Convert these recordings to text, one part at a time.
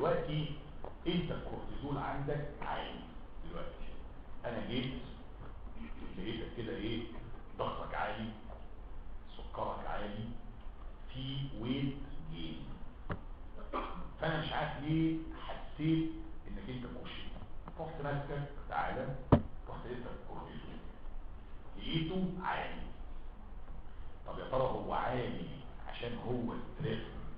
دلوقتي انت الكورتيزول عندك عالي دلوقتي انا جيت لقيتك كده ايه ضغطك عالي سكرك عالي في ويت جين فانا مش عارف ليه حسيت انك انت مؤشر رحت ماسكك تعالى رحت لقيتك الكورتيزول لقيته عالي طب يا ترى هو عالي عشان هو ستريس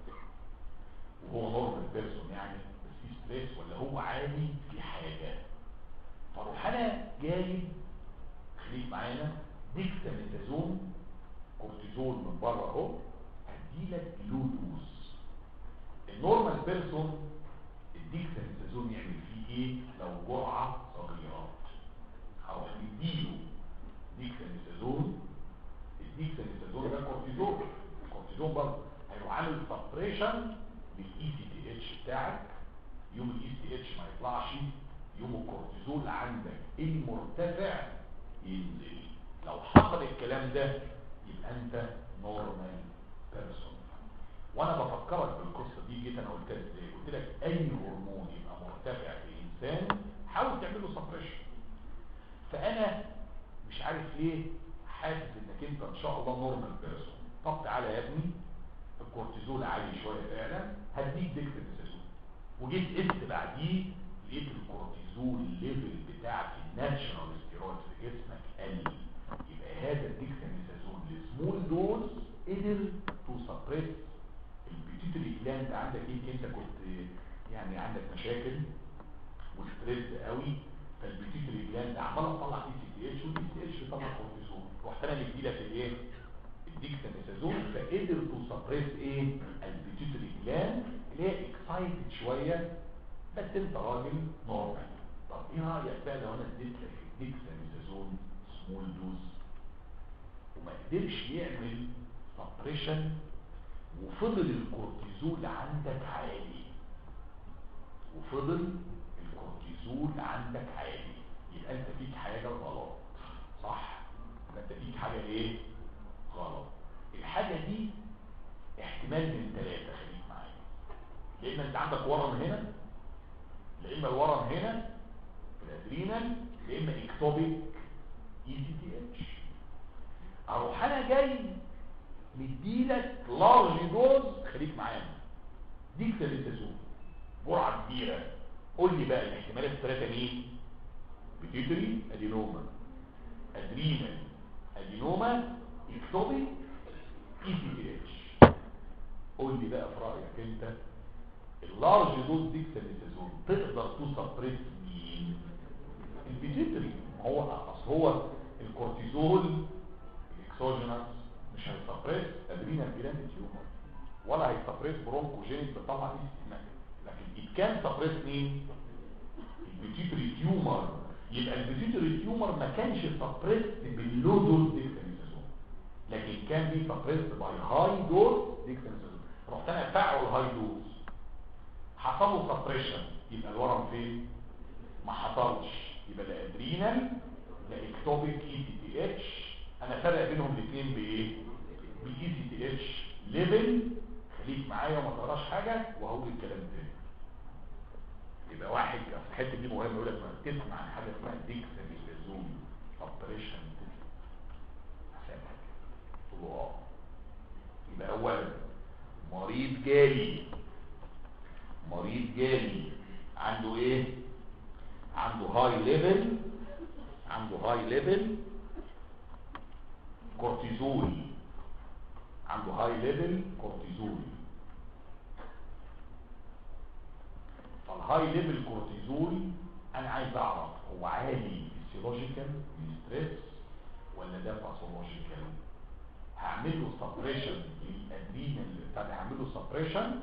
وهو نورمال بيرسون يعني بس في ستريس ولا هو عالي في حاجة فاروح انا جايب خليك معانا ديكساميثازون كورتيزون من بره اهو هديلك لو دوز النورمال بيرسون الديكساميثازون يعمل فيه ايه لو جرعة صغيرة هروح مديله ديكساميثازون الديكساميثازون ده كورتيزون الكورتيزون برضه هيروح عامل سبريشن للاي سي تي اتش بتاعك يوم الاي سي اتش ما يطلعش يوم الكورتيزول عندك المرتفع ينزل لو حصل الكلام ده يبقى انت نورمال بيرسون وانا بفكرك بالقصه دي جيت انا قلت لك ازاي قلت لك اي هرمون يبقى مرتفع في انسان حاول تعمل له سبريشن فانا مش عارف ليه حاسس انك انت ان شاء الله نورمال بيرسون طب تعالى يا ابني الكورتيزول عالي شويه فعلا هديك ديكتاميثازون وجيت قست بعديه لقيت الكورتيزول ليفل بتاعك الناتشرال ستيرويد في جسمك قل يبقى هذا الديكتاميثازون السمول دوز قدر تو سبريس البيتيتري جلاند عندك يمكن انت كنت يعني عندك مشاكل وستريس قوي فالبيتيتري جلاند عماله تطلع اي سي تي اتش والاي سي اتش بيطلع كورتيزول رحت انا مديلك الايه الديكساميثازون فقدر تو سبريس ايه البيتيتري جلاند اللي هي اكسايتد شويه بس انت راجل نورمال طب ايه رايك بقى لو انا اديت لك الديكساميثازون سمول دوز وما قدرش يعمل سبريشن وفضل الكورتيزول عندك عالي وفضل الكورتيزول عندك عالي يبقى انت فيك حاجه غلط صح يبقى انت فيك حاجه ايه غلط الحاجه دي احتمال من ثلاثه خليك معايا يا اما انت عندك ورم هنا يا اما الورم هنا في الادرينال يا اما اكتوبيك اي سي تي اتش اروح انا جاي مديلك لارج دوز خليك معايا دي كتابيتازون جرعه كبيره قول لي بقى الاحتمالات الثلاثه مين بيتيتري ادينوما ادرينال ادينوما اكتوبيك اي سي تي اتش قول لي بقى في رايك انت اللارج دوز ديكساميثازون تقدر تسبريس مين البيتيتري هو اصل هو الكورتيزول الاكسوجينس مش هيسبريس ادرينال جلاند تيومر ولا هيسبريس برونكوجينيك بتطلع دي لكن كان سبريس مين البيتيتري تيومر يبقى البيتيتري تيومر ما كانش سبريس باللو دوز ديكساميثازون لكن كان بي سبريس باي هاي دوز ديكساميثازون رحت انا افعل الهاي دوز حصل له سبريشن يبقى الورم فين ما حصلش يبقى لا ادرينال لا اكتوبيك اي سي تي اتش انا فرق بينهم الاثنين بايه بالاي سي تي اتش ليفل خليك معايا وما تقراش حاجه وهقول الكلام تاني يبقى واحد اصل الحته دي مهمه يقول لك ما تسمع عن حاجه اسمها ديكساميثازون سبريشن الله يبقى اولا مريض جالي مريض جالي عنده ايه عنده هاي ليفل عنده هاي ليفل كورتيزول عنده هاي ليفل كورتيزول فالهاي ليفل كورتيزول انا عايز اعرف هو عالي فيسيولوجيكال من ستريس ولا ده باثولوجيكال هعمل له سبريشن للادرينال بتاع هعمل له سبريشن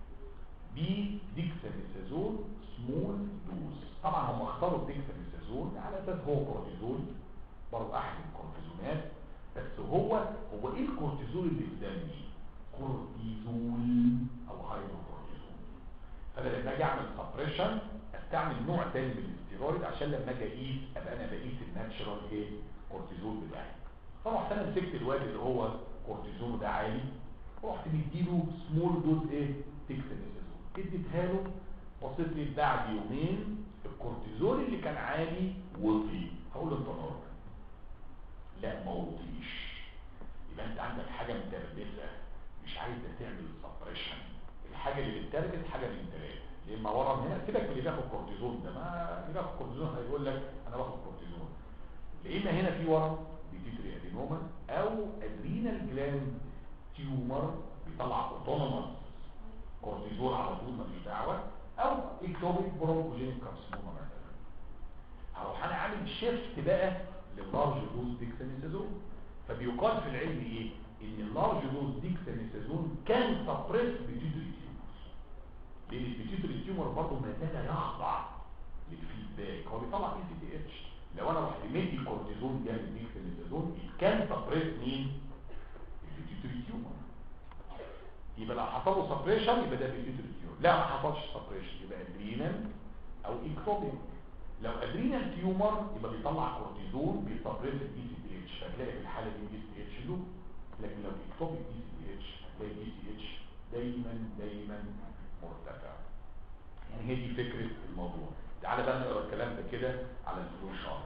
بديكساميثازون سمول دوز طبعا هم اختاروا الديكساميثازون على اساس هو كورتيزول برضه احد الكورتيزونات بس هو هو ايه الكورتيزول اللي في دمي كورتيزول او هايدروكورتيزول فانا لما اجي اعمل سبريشن استعمل نوع تاني من الاستيرويد عشان لما اجي اقيس ابقى انا بقيس الناتشرال ايه كورتيزول بتاعي فرحت انا مسكت الواد اللي هو كورتيزول ده عالي رحت مديله سمول دوز ايه ديكساميثازون اديتها له بصيت لي بعد يومين الكورتيزول اللي كان عالي وطي هقول له انت نورمال لا ما وطيش يبقى انت عندك حاجه متربسه مش عايز تعمل سبريشن الحاجه اللي بتتربس حاجه من ثلاثه يا اما ورم هنا سيبك من اللي بياخد كورتيزون ده ما اللي بياخد كورتيزون هيقول لك انا باخد كورتيزون يا اما هنا في ورم بيتيتري ادينوما او ادرينال جلاند تيومر بيطلع اوتونوموس كورتيزول على طول مفيش دعوه او اكتوبيك برونكوجينيك كارسينوما مثلا هروح انا عامل شيفت بقى لللارج دوز ديكساميثازون فبيقال في العلم ايه ان اللارج دوز ديكساميثازون كان سبريس بيتيتري تيومر لان البيتيتري تيومر برضه ما زال يخضع للفيدباك هو بيطلع اي سي تي اتش لو انا رحت مدي كورتيزون جنب ديكساميثازون كان سبريس مين البيتيتري تيومر يبقى لو حصل له سبريشن يبقى ده بيتيتري تيومر لا ما حصلش سبريشن يبقى ادرينال او اكتوبيك لو ادرينال تيومر يبقى بيطلع كورتيزون بيسبريس الاي سي تي اتش فتلاقي في الحاله دي الاي سي اتش له لكن لو اكتوبيك اي سي تي اتش هتلاقي الاي سي اتش دايما دايما مرتفع يعني هي دي فكره الموضوع تعالى بقى نقرا الكلام ده كده على الفلو شارت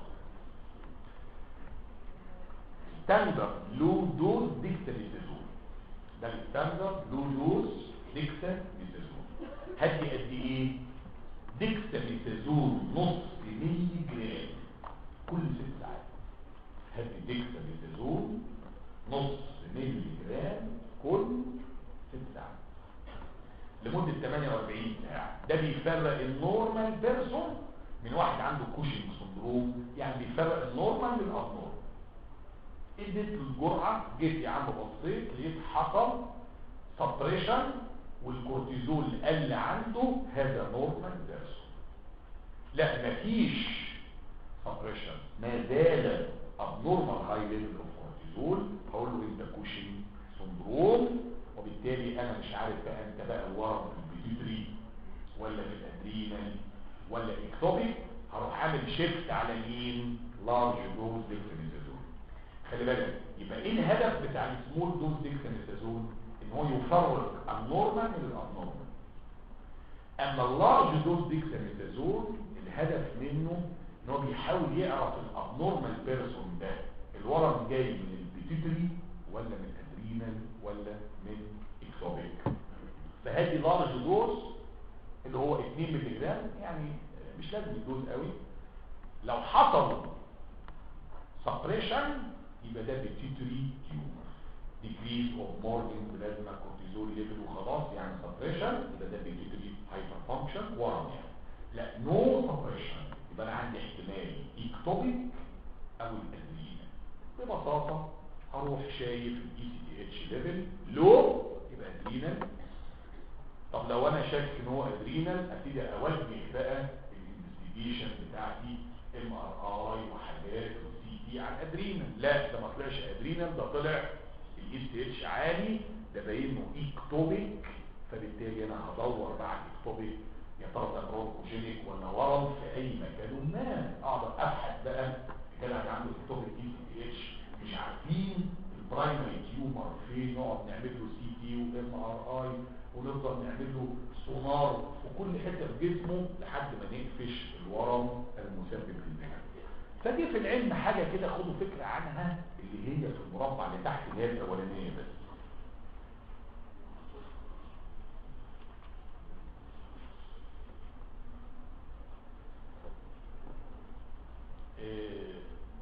ستاندرد لو دوز ديكتاميثازون ده الستاندرد لو دوز ديكتاميثازون هدي قد ايه ديكتاميثازون نص ملي جرام كل ست ساعات هدي ديكتاميثازون نص ملي جرام كل ست ساعات لمدة 48 ساعة ده بيفرق النورمال بيرسون من واحد عنده كوشنج سندروم يعني بيفرق النورمال من الابنورمال اديت الجرعة جيت يا عم بصيت لقيت حصل سبريشن والكورتيزول قل عنده هذا نورمال بيرسون لا مفيش سبريشن ما زال ابنورمال هاي ليفل اوف كورتيزول هقول له انت كوشنج سندروم وبالتالي انا مش عارف بقى انت بقى الورم في البيتيوتري ولا في الادرينال ولا اكتوبيك هروح عامل شيفت على مين لارج دوز ديكساميثازون خلي بالك يبقى ايه الهدف بتاع السمول دوز ديكساميثازون ان هو يفرق النورمال من الابنورمال اما اللارج دوز ديكساميثازون الهدف منه ان هو بيحاول يعرف الابنورمال بيرسون ده الورم جاي من البيتيوتري ولا من الادرينال ولا من اكسوبيك فهذه لارج دوز اللي هو 2 مللي جرام يعني مش لازم الدوز قوي لو حصل سبريشن يبقى ده بيتيتري تيومر decrease of morgan plasma cortisol level وخلاص يعني سبريشن يبقى ده بيتيتري هايبر فانكشن ورم يعني لا نو سبريشن يبقى انا عندي احتمال اكتوبيك او الادرينال ببساطه هروح شايف الاي سي تي اتش ليفل لو يبقى ادرينال طب لو انا شاك ان هو ادرينال ابتدي اوجه بقى الانفستيجيشن بتاعتي ام ار اي وحاجات وسي تي على الادرينال لا ده ما طلعش ادرينال ده طلع الاي سي اتش عالي ده باين له اكتوبيك فبالتالي انا هدور بعد اكتوبيك يا ترى ده برونكوجينيك ولا ورم في اي مكان ما اقدر ابحث بقى كان عنده اكتوبيك اي سي اتش مش عارفين البرايمري تيومر فين نقعد نعمل له سي تي وام ار اي ونفضل نعمل له سونار في كل حته في جسمه لحد ما نقفش الورم المسبب للمهن فدي في العلم حاجه كده خدوا فكره عنها اللي هي في المربع اللي تحت اللي هي الاولانيه بس إيه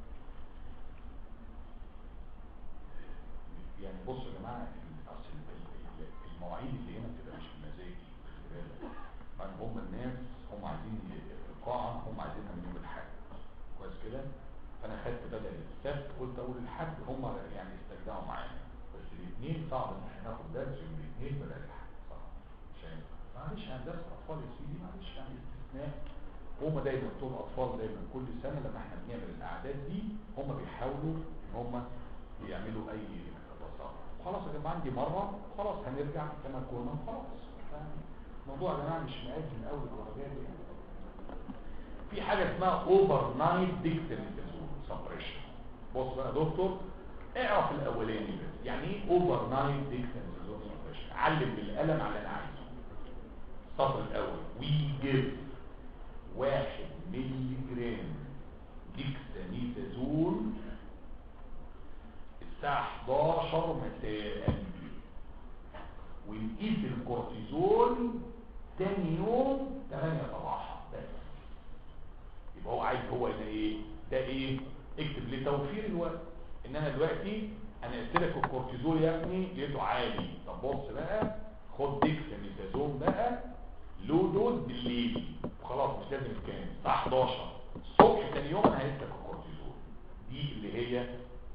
يعني بصوا يا جماعه اصل المواعيد اللي هنا بتبقى مش بمزاجي خلي بالك يعني هم الناس هم عايزين القاعه هم عايزينها من يوم الاحد كويس كده فانا خدت بدل السبت قلت اقول الحد هم يعني استجدعوا معايا بس الاثنين صعب ان احنا ناخد درس يوم الاثنين بدل الحد صعب مش هينفع معلش هندسه اطفال يا سيدي معلش يعني استثناء هم دايما طول اطفال دايما كل سنه لما احنا بنعمل الاعداد دي هم بيحاولوا ان هم يعملوا اي بساطه خلاص يا جماعه عندي مره خلاص هنرجع كما كنا خلاص الموضوع يا جماعه مش مقاس من اول الدرجات يعني في حاجه اسمها اوفر نايت ديكتاميثازون سبريشن بص بقى يا دكتور اعرف الاولاني بس يعني ايه اوفر نايت ديكتاميثازون سبريشن علم بالقلم على اللي انا عايزه السطر الاول وي جيف واحد ملي جرام ديكساميثازون الساعة 11 مساء ونقيس الكورتيزون تاني يوم 8 صباحا بس يبقى هو عايز هو ده ايه ده ايه اكتب لتوفير الوقت ان انا دلوقتي انا قلت لك الكورتيزول يا ابني لقيته عالي طب بص بقى خد ديكساميثازون بقى لو دوز بالليل وخلاص مش لازم الكلام الساعه 11 الصبح تاني يوم انا هيسلك الكورتيزون دي اللي هي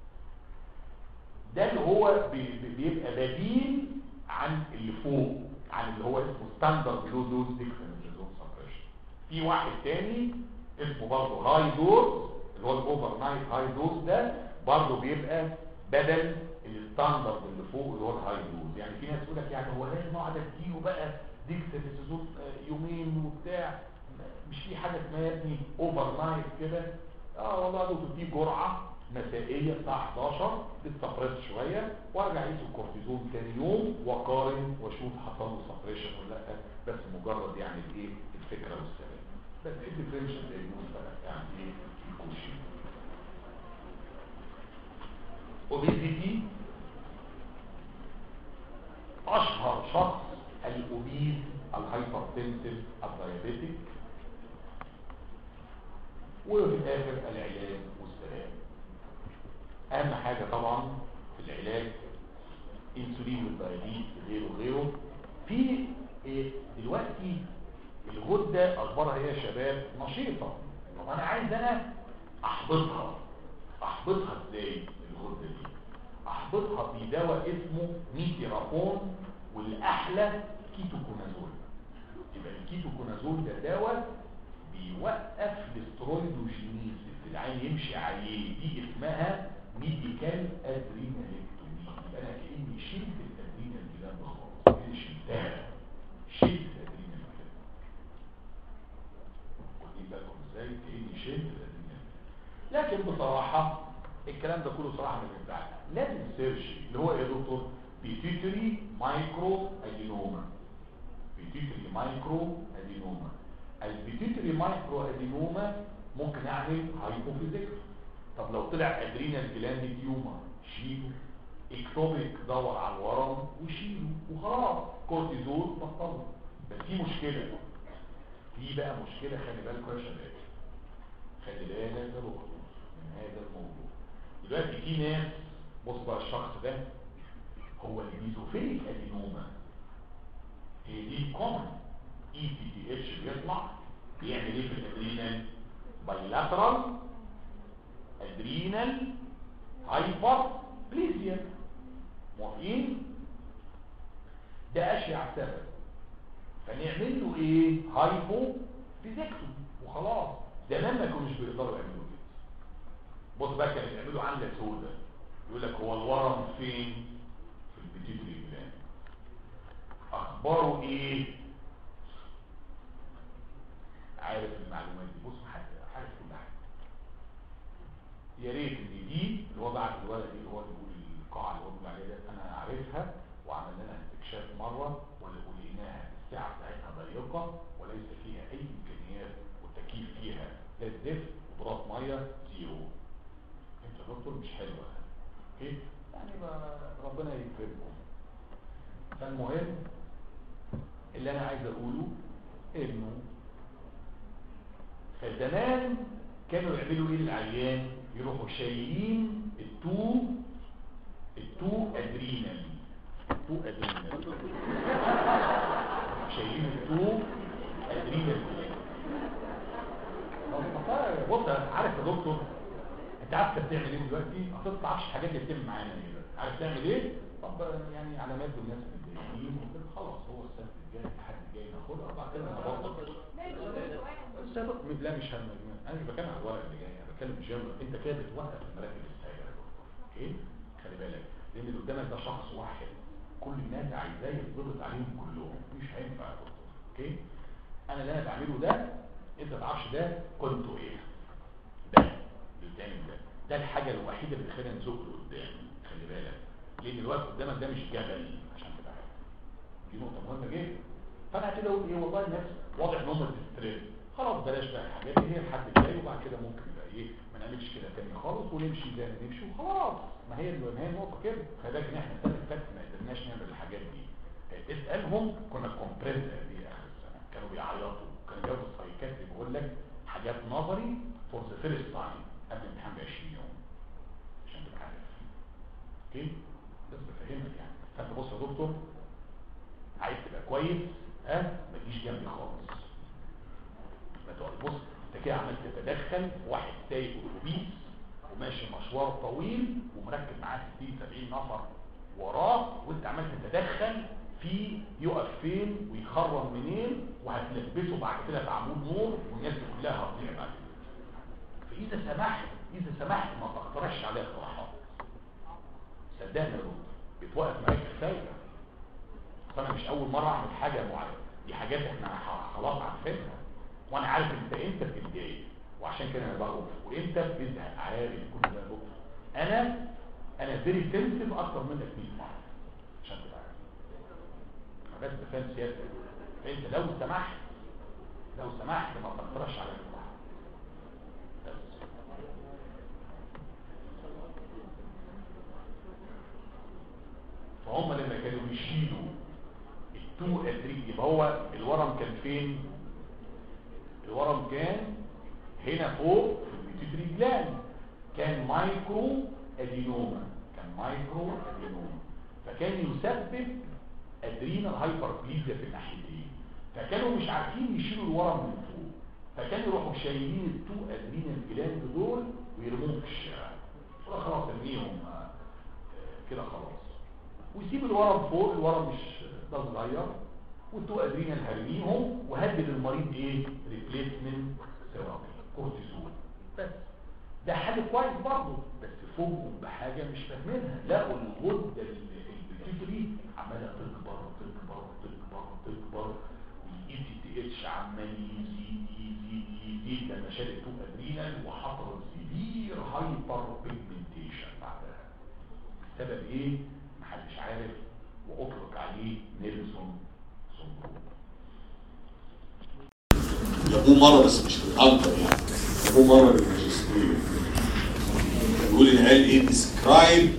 ده اللي هو بي بي بيبقى بديل عن اللي فوق عن اللي هو اسمه ستاندرد لو دوز ديكساميثازون سبريشن في واحد تاني اسمه برضه هاي دوز اللي هو الاوفر نايت هاي دوز ده برضه بيبقى بدل الستاندرد اللي فوق اللي هو الهاي دوز يعني في ناس تقول لك يعني هو لازم اقعد اديله بقى ديكساميثازون يومين وبتاع مش في حاجه اسمها يا ابني اوفر نايت كده اه والله لو تديه جرعه مسائيه الساعه 11 تستفرد شويه وارجع اقيس الكورتيزون تاني يوم واقارن واشوف حصل له سبريشن ولا لا بس مجرد يعني الايه الفكره والسلام بس ايه الديفرنشال دايجنوز بقى يعني ايه الكوشن اوبيزيتي اشهر شخص الاوبيز الهايبرتنسيف الدايابيتيك وفي الاخر العلاج والسلام اهم حاجه طبعا في العلاج انسولين والدايابيت غيره غيره في إيه دلوقتي الغده اخبارها هي يا شباب نشيطه طب انا عايز انا احبطها احبطها ازاي الغده دي احبطها بدواء اسمه ميتيرابون والاحلى كيتوكونازول يبقى الكيتوكونازول ده دواء بيوقف الاسترويدوجينيسيس العين يمشي عليه دي اسمها ميديكال ادرينالكتومي يبقى انا كاني شلت الادرينال جلاند خالص كاني شلتها شلت الادرينال جلاند واخدين بالكم ازاي كاني شلت الادرينال لكن بصراحه الكلام ده كله صراحه مش بتاعنا لازم سيرش اللي هو ايه يا دكتور بيتيتري مايكرو ادينوما بيتيتري مايكرو ادينوما البيتيتري مايكرو ادينوما ممكن اعمل هايبوفيزيك طب لو طلع ادرينال جلاند تيومر شيله اكتوبيك دور على الورم وشيله وخلاص كورتيزول بطله بس في مشكله في بقى مشكله خلي بالكم يا شباب خلي بالك يا دكتور من هذا الموضوع دلوقتي في ناس بص بقى الشخص ده هو الميزوفيليك ادينوما هي دي كومن اي تي تي اتش بيطلع بيعمل ايه في الادرينال بايلاترال ادرينال هايبر بليزيا موافقين ده اشيع سبب فنعمل له ايه هايبو فيزيكتوم وخلاص زمان ما كانوش بيقدروا يعملوا كده بص بقى كانوا بيعملوا عامله سودا يقول لك هو الورم فين في البيتيتري جلاند اخباره ايه عارف المعلومات دي بص حاجه عارف كل حاجه يا ريت ان دي اللي هو بعت الورقه دي اللي هو بيقول القاعه اللي هو بيقول عليها ده انا عارفها وعملنا لها استكشاف مره ولقيناها السعه بتاعتها ضيقه وليس فيها اي امكانيات والتكييف فيها لا الزفت وضغط ميه زيرو انت دكتور مش حلوه اوكي يعني ما ربنا يكرمكم فالمهم اللي انا عايز اقوله انه فزمان كانوا يعملوا ايه للعيان يروحوا شايلين التو التو ادرينال التو ادرينال شايلين التو ادرينال بص عارف يا دكتور انت عارف انت بتعمل ايه دلوقتي اصل ما تعرفش الحاجات اللي بتتم معانا كده عارف تعمل ايه طب يعني علامات والناس متضايقين خلاص هو السبت الجاي حد جاي ناخدها وبعد كده نبطل السبب لا مش هم انا مش بتكلم على الورق اللي جاي انا بتكلم جنرال انت كده بتوقف المراكب السائله يا دكتور اوكي خلي بالك لان اللي قدامك ده شخص واحد كل الناس عايزاه يتضغط عليهم كلهم مش هينفع يا دكتور اوكي انا اللي انا بعمله ده انت ما تعرفش ده كنت ايه ده اللي قدامي ده ده الحاجه الوحيده اللي خلينا نزق لقدام خلي بالك لان الوقت قدامك ده مش جبل عشان تبقى عارف دي نقطه مهمه جدا فانا كده اقول ايه والله الناس واضح ان هم بتستريس خلاص بلاش بقى الحاجات دي هي الحد الجاي وبعد كده ممكن يبقى ايه ما نعملش كده تاني خالص ونمشي زي ما نمشي وخلاص ما هي ما هي النقطه كده خلي بالك ان احنا السنه اللي فاتت ما قدرناش نعمل الحاجات دي اسالهم كنا كومبريس دي اخر السنه كانوا بيعيطوا كانوا بياخدوا السايكات اللي بيقول لك حاجات نظري فور ذا فيرست تايم قبل الامتحان ب 20 يوم عشان تبقى عارف اوكي بس بفهمك يعني فانت بص يا دكتور عايز تبقى كويس ها ما تجيش جنبي خالص ما تقعد بص انت كده عمال تتدخل واحد سايق اتوبيس وماشي مشوار طويل ومركب معاه 60 70 نفر وراه وانت عمال تتدخل في يقف فين ويخرم منين وهتلبسه بعد كده في عمود نور والناس دي كلها هتضيع بعد كده فاذا سمحت اذا سمحت ما تقترحش عليها اقتراحات صدقني يا دكتور بتوقف معاك كفايه فانا مش اول مره اعمل حاجه معينه دي حاجات احنا خلاص عارفينها وانا عارف انت امتى بتتضايق وعشان كده انا بقول وامتى بتزهق عارف كل ده دكتور انا انا فيري سنسيف اكتر منك 100 مره عشان تبقى عارف بس بفهم سيادتك فانت لو سمحت لو سمحت ما تقترحش على الله بس فهم لما كانوا بيشيلوا التو ادريج يبقى هو الورم كان فين الورم كان هنا فوق في البيتيوتري جلاند كان مايكرو ادينوما كان مايكرو ادينوما فكان يسبب ادرينال هايبربليزيا في الناحيتين فكانوا مش عارفين يشيلوا الورم من فوق فكانوا يروحوا شايلين التو ادرينال جلاند دول ويرموهم في الشارع ولا خلاص ارميهم كده خلاص ويسيب الورم فوق الورم مش ده صغير وانتوا قادرين نهرميهم وهدد المريض ايه ريبليسمنت ثيرابي كورتيزون بس ده حاجه كويس برضه بس فوقهم بحاجه مش فاهمينها لقوا الغده البيتيوتري عماله تكبر تكبر تكبر تكبر والاي تي تي اتش عمال يزيد يزيد يزيد لما شال التو ادرينال وحصل سيفير هايبر بيجمنتيشن بعدها السبب ايه محدش عارف واطلق عليه نيلسون جابوه مرة بس مش بالأكتر يعني جابوه مرة بالماجستير بيقول إن قال إيه ديسكرايب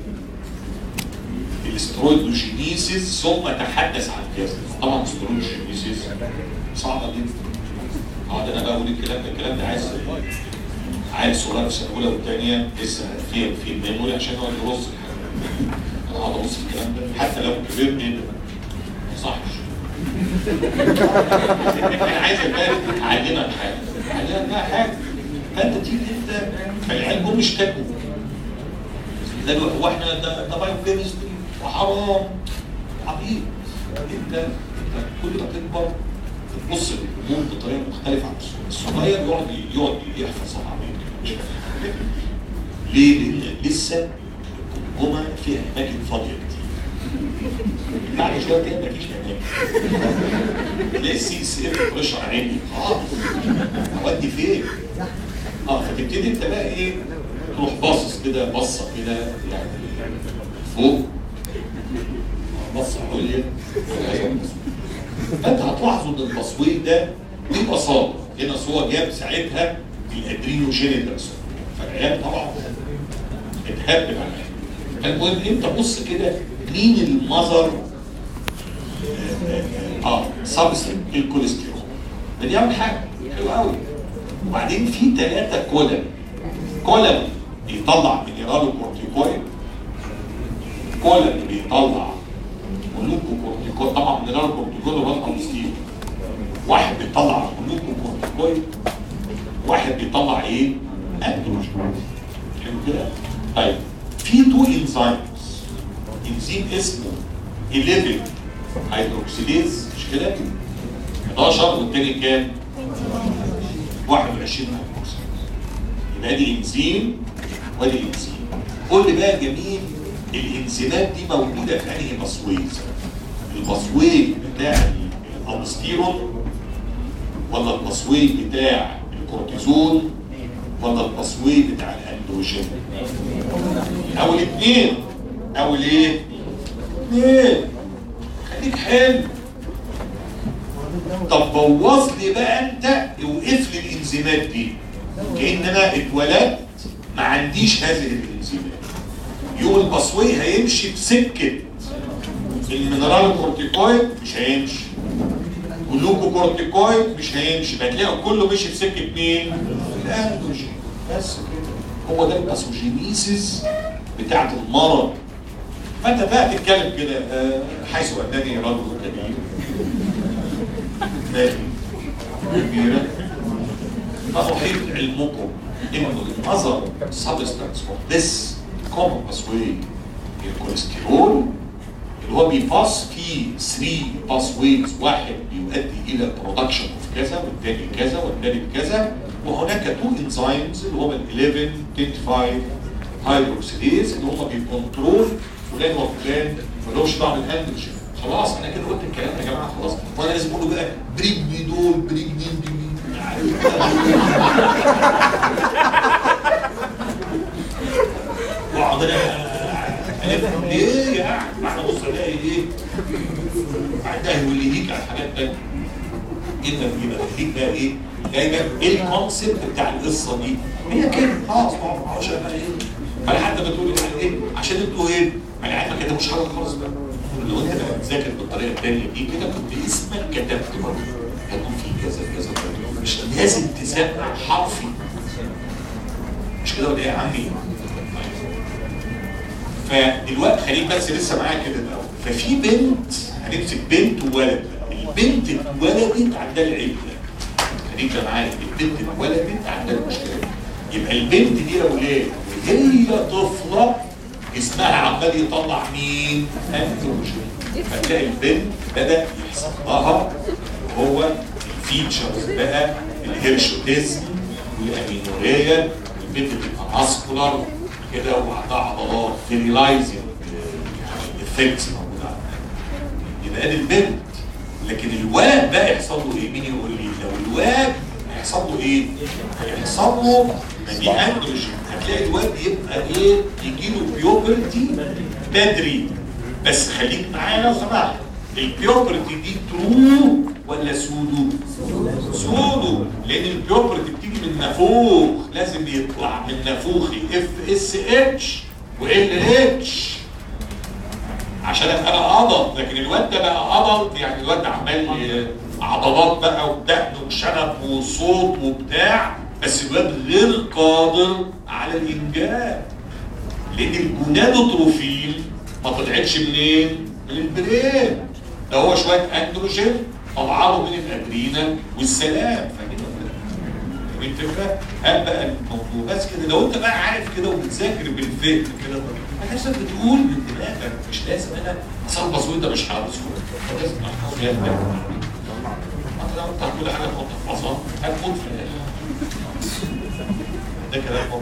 الاسترويدوجينيسيس ثم تحدث عن كذا طبعا الاسترويدوجينيسيس صعبة جدا اقعد انا بقى اقول الكلام ده الكلام ده عايز عايز صغير في سنه اولى والثانيه لسه في في الميموري عشان هو اللي يرص الحاجه انا اقعد ابص في الكلام ده حتى لو كبرت ايه ده ما يصحش انا عايز ابقى اعلمك حاجه اعلمك بقى حاجه فانت تيجي انت فالعيال دول مش كاتبه ده هو احنا ده ده بايو كيمستري وحرام عبيط انت انت كل ما تكبر تبص للامور بطريقه مختلفه عن الصغير يقعد يقعد يحفظ عبيط مش فاهم ليه؟ لان لسه الجمجمه فيها اماكن فاضيه كتير بعد شويه كده مفيش اماكن تلاقي السي سي اف بريشر عالي خلاص اودي فين؟ اه فتبتدي انت بقى ايه تروح باصص كده بصه كده يعني فوق بصه عليا فانت هتلاحظوا ان التصوير ده ببساطه هنا هو جاب ساعتها الادرينوجينيتالز فالعيال طبعا اتهبب على المهم انت بص كده مين المذر اه سبستنت الكوليسترول ده دي اول حاجه حلو قوي وبعدين في ثلاثه كولم كولم بيطلع مينرالو كورتيكويد كولم بيطلع ملوكو كورتيكويد طبعا مينرالو كورتيكويد وبطل مستيل واحد بيطلع ملوكو كورتيكويد واحد بيطلع ايه؟ اندروجين حلو كده؟ طيب في تو انزيمز انزيم اسمه 11 هيدروكسيليز مش كده 11 والتاني كام 21 هيدروكسيليز يبقى دي انزيم وادي انزيم قول لي بقى جميل الانزيمات دي موجوده في انهي بصويز البصويل بتاع الالستيرون ولا البصويل بتاع الكورتيزون ولا البصويل بتاع الاندروجين او الاثنين او الايه اثنين خليك حلو طب بوظ لي بقى انت وقف لي الانزيمات دي كان انا اتولدت ما عنديش هذه الانزيمات يوم البصوي هيمشي بسكه المينرال كورتيكويد مش هيمشي جلوكو كورتيكويد مش هيمشي هتلاقي كله مشي في سكه مين؟ الاندروجين بس كده هو ده الباثوجينيسيس بتاعت المرض فانت بقى تتكلم كده آه، حيث انني رجل كبير مالي كبيره فأحيط علمكم انه النظر substance of this common pathway الكوليسترول اللي هو بيباص فيه 3 باس ويز واحد بيؤدي الى برودكشن اوف كذا والتاني كذا والتالت كذا وهناك تو انزيمز اللي هم ال 11 25 هيدروكسيديز اللي هم بيكونترول فلان وفلان ملوش دعوه بالاندروجين خلاص انا كده قلت الكلام يا جماعه خلاص وانا لازم اقول له بقى بريجني دول بريجنين دي مين واقعد انا ألف ليه يعني ما احنا بص الاقي ايه عندها يوليك على حاجات تانية جدا بيبقى خليك بقى ايه دايما ايه الكونسيبت بتاع القصه دي هي كده خلاص ما اعرفش بقى ايه فانا حتى بتقول يعني ايه عشان انتوا ايه ما يعني ما كتبوش حاجه خالص بقى لو انت بقى بتذاكر بالطريقه الثانيه دي كده كنت اسمك كتبت برضه هيكون في كذا كذا كذا. مش لازم تسمع حرفي مش كده ولا ايه يا عمي؟ فدلوقتي خليك بس لسه معايا كده الاول ففي بنت هنمسك بنت وولد البنت اتولدت عندها العيب ده خليك معايا البنت اتولدت عندها المشكله دي. يبقى البنت دي يا ولاد وهي طفله جسمها عمال يطلع مين؟ اندروجين فتلاقي البنت بدا يحصل لها هو الفيتشرز بقى الهيرشوتيزم والامينوريا البنت بتبقى ماسكولار كده وعندها عضلات فيريلايزنج افكتس موجوده عندها. يبقى ادي البنت لكن الواد بقى يحصل له ايه؟ مين يقول لي؟ لو الواد هيحصل له ايه؟ هيحصل له ما دي اندروجين هتلاقي الواد يبقى ايه؟ يجي له بيوبرتي بدري بس خليك معايا لو سمحت البيوبرتي دي ترو ولا سودو؟ سودو لان البيوبرتي بتيجي من نافوخ لازم يطلع من نافوخي اف اس اتش وال اتش عشان ابقى انا عضل لكن الواد ده بقى عضل يعني الواد ده عمال ي- عضلات بقى ودقن وشنب وصوت وبتاع بس الواد غير قادر على الانجاب لان الجونادوتروفيل ما طلعتش منين؟ من البرين ده هو شويه اندروجين طلعوا من الادرينال والسلام فاهمين ولا لا؟ فاهمين الفكره؟ هل بقى الموضوع بس كده لو انت بقى عارف كده وبتذاكر بالفهم كده هتحس بتقول من دماغك مش لازم انا اصلبص وانت مش حافظه لازم احفظ يا ابني لو انت هتقول حاجه تحفظها هتموت في الاخر ده كلام ممكن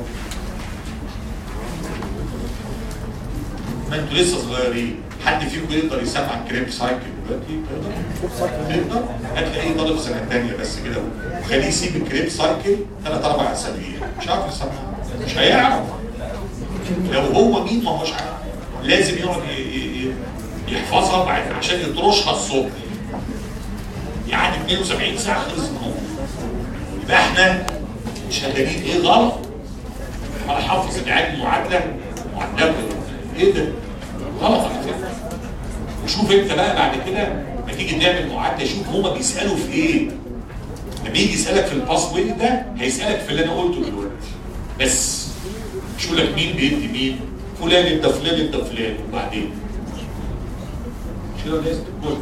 ما انتوا لسه صغيرين حد فيكم يقدر يسمع الكريب سايكل دلوقتي يقدر؟ يقدر؟ هتلاقيه طالب سنه ثانيه بس كده وخليه يسيب الكريب سايكل ثلاث اربع اسابيع مش عارف يسمعها مش هيعرف لو هو مين ما هوش عارف لازم يقعد ي- ي- ي- يحفظها بعد عشان يطرشها الصبح يعني 72 ساعه خلص الموضوع يبقى احنا شغالين ايه غلط انا حافظ العيال المعادله معادله ايه ده؟ غلط على فكره وشوف انت بقى بعد كده لما تيجي تعمل معادله شوف هما بيسالوا في ايه لما يجي يسالك في الباس واي ده هيسالك في اللي انا قلته دلوقتي بس مش يقول لك مين بيدي مين فلان ادى فلان ادى فلان وبعدين مش كده لازم تقول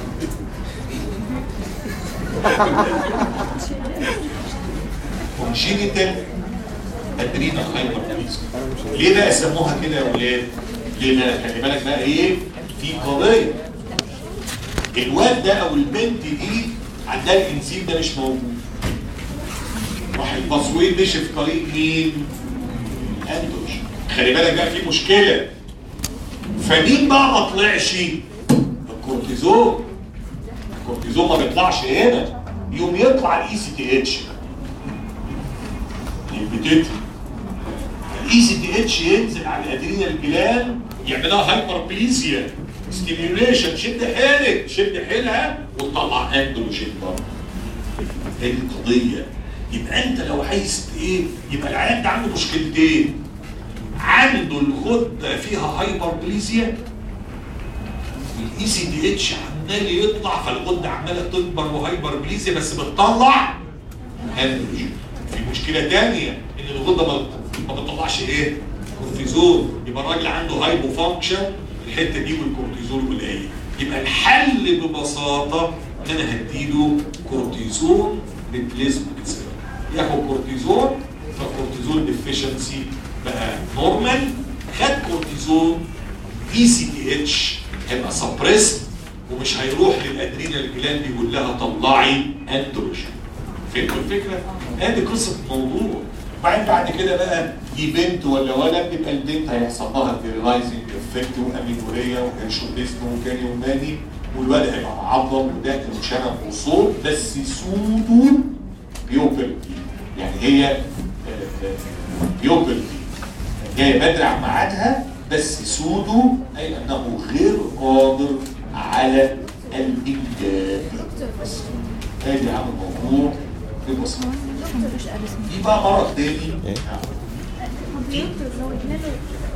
كونجينيتال ادرينال هايبرتنشن ليه بقى سموها كده يا ولاد؟ ليه بقى؟ خلي بالك بقى ايه؟ في قضيه الواد ده او البنت دي عندها الانزيم ده مش موجود راح الباسويد مشي في طريق مين؟ اندروجين خلي بالك بقى في مشكله فمين بقى ما طلعش؟ الكورتيزون الكورتيزون ما بيطلعش هنا يوم يطلع الاي سي تي اتش البتيتري الاي سي تي اتش ينزل على الادرينال جلاند يعملها هايبربليزيا ستيميوليشن شد حيلك شد حيلها وتطلع اندروجين برضه هي دي القضيه يبقى انت لو عايز ايه يبقى العيان ده عنده مشكلتين عنده الغده فيها هايبربليزيا الاي سي دي اتش عمال يطلع فالغده عماله تكبر وهايبربليزيا بس بتطلع اندروجين في مشكله ثانيه ان الغده ما ما بتطلعش ايه كورتيزون يبقى الراجل عنده هايبو فانكشن الحته دي والكورتيزون قليل يبقى الحل ببساطه ان انا هديله كورتيزون ريبليسمنت ياخد كورتيزون فالكورتيزون ديفيشنسي بقى نورمال خد كورتيزون اي سي تي اتش هيبقى سبريست ومش هيروح للادرينال جلاند يقول لها طلعي اندروجين فهمتوا الفكره؟ ادي قصه الموضوع بعدين بعد كده بقى دي بنت ولا ولد يبقى البنت هيحصل لها فيرلايزنج افكت وامينوريا وهيرشوتيزم وكاريوماني والولد هيبقى معظم وداخل وشنب وصوت بس سودو بيوبل يعني هي بيوبل جايه بدري عن ميعادها بس سودو اي انه غير قادر على الانجاب بس ادي عامل موضوع ببساطه دي بقى مرض تاني حضرتك زودنا له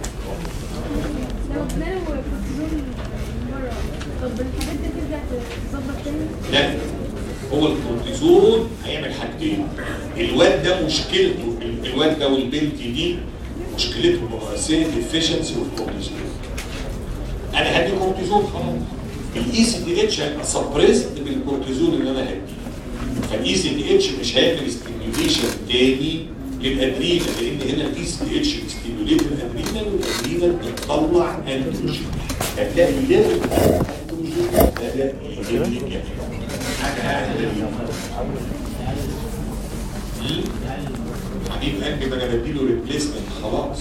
زودنا له كورتيزون مرة طب الحاجات دي ترجع تظبط تاني؟ لا هو الكورتيزون هيعمل حاجتين الواد ده مشكلته الواد ده والبنت دي مشكلتهم الرئيسيه الافشنسي والكورتيزون انا هدي كورتيزون خلاص الاي سي دي اتش هيبقى سبريست بالكورتيزون اللي انا هديه فالاي سي دي اتش مش هيعمل ستيميوليشن تاني للادرينال لان هنا الاي سي دي اتش بيستيميوليت الادرينال والادرينال بتطلع اندروجين هتلاقي ليفل اندروجين هتلاقي ليفل حاجه غريبه حبيب قلبي ما انا بديله ريبليسمنت خلاص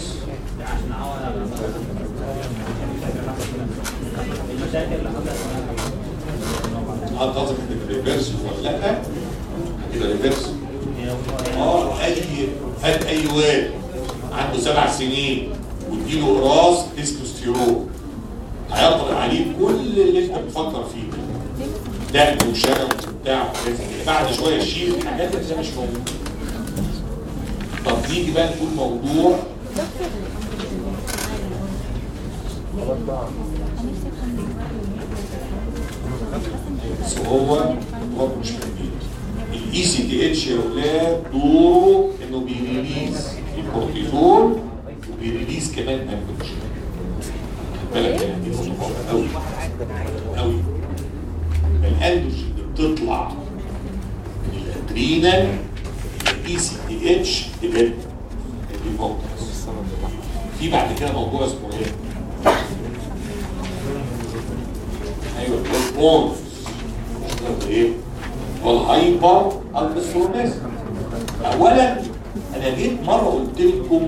اه قصدك هتبقى ريفرس ولا لا؟ هتبقى ريفرس اه اي هات اي واد عنده سبع سنين واديله راس تستوستيرون هيطلع عليه كل اللي انت بتفكر فيه دقن وشنب وبتاع بعد شويه شيل الحاجات اللي مش موجوده طب نيجي بقى نقول موضوع بس هو هو مش كبير الاي سي تي اتش يا اولاد دوره انه بيريليز الكورتيزون وبيريليز كمان اندروجين بالك يعني دي نقطه قوي قوي الاندروجين اللي بتطلع من الادرينال الاي سي تي اتش تبقى دي نقطه في بعد كده موضوع اسمه ايه؟ ايوه الهرمونز ايه؟ والهايبر البسترونيزم اولا انا جيت مره قلت لكم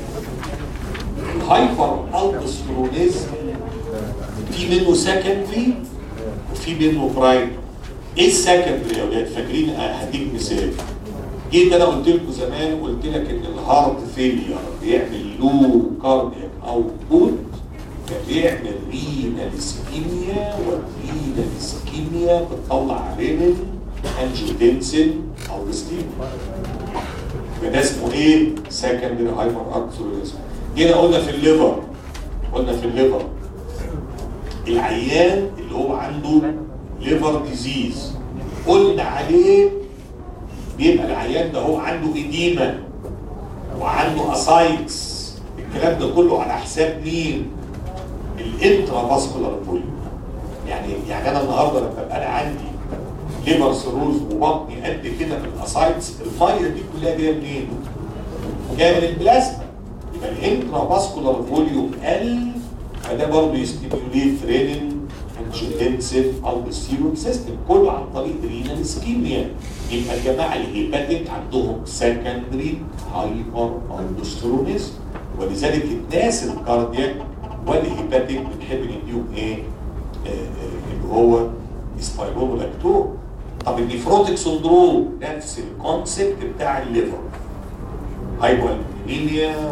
الهايبر البسترونيزم في منه سكندري وفي منه برايمري ايه السكندري يا ولاد فاكرين هديك مثال جيت انا قلت لكم زمان قلت لك ان الهارت فيلير بيعمل لو كاردياك اوتبوت بيعمل رينال اسكيميا والرينال اسكيميا بتطلع رينال انجيوتنسين او ستيم ده اسمه ايه؟ سكندري هايبر ارثوريزم جينا قلنا في الليفر قلنا في الليفر العيان اللي هو عنده ليفر ديزيز قلنا عليه بيبقى العيان ده هو عنده اديمه وعنده اسايتس الكلام ده كله على حساب مين؟ الانترا فاسكولار فوليوم يعني يعني انا النهارده لما ابقى انا عندي ليفر سيروز وبطني قد كده من الاسايتس الميه دي كلها جايه منين؟ جايه من البلازما يبقى الانترا فاسكولار فوليوم قل فده برضه يستيميوليت رينين انجيوتنسيف البستيرون سيستم كله عن طريق رينال اسكيميا يبقى الجماعه الهيباتيك عندهم سكندري هايبر البسترونيزم ولذلك الناس الكاردياك والهيباتيك بنحب نديهم ايه؟ آه، آه، اللي هو سبايرولولاكتون طب النيفروتيك سندروم نفس الكونسيبت بتاع الليفر هايبوالبينيميا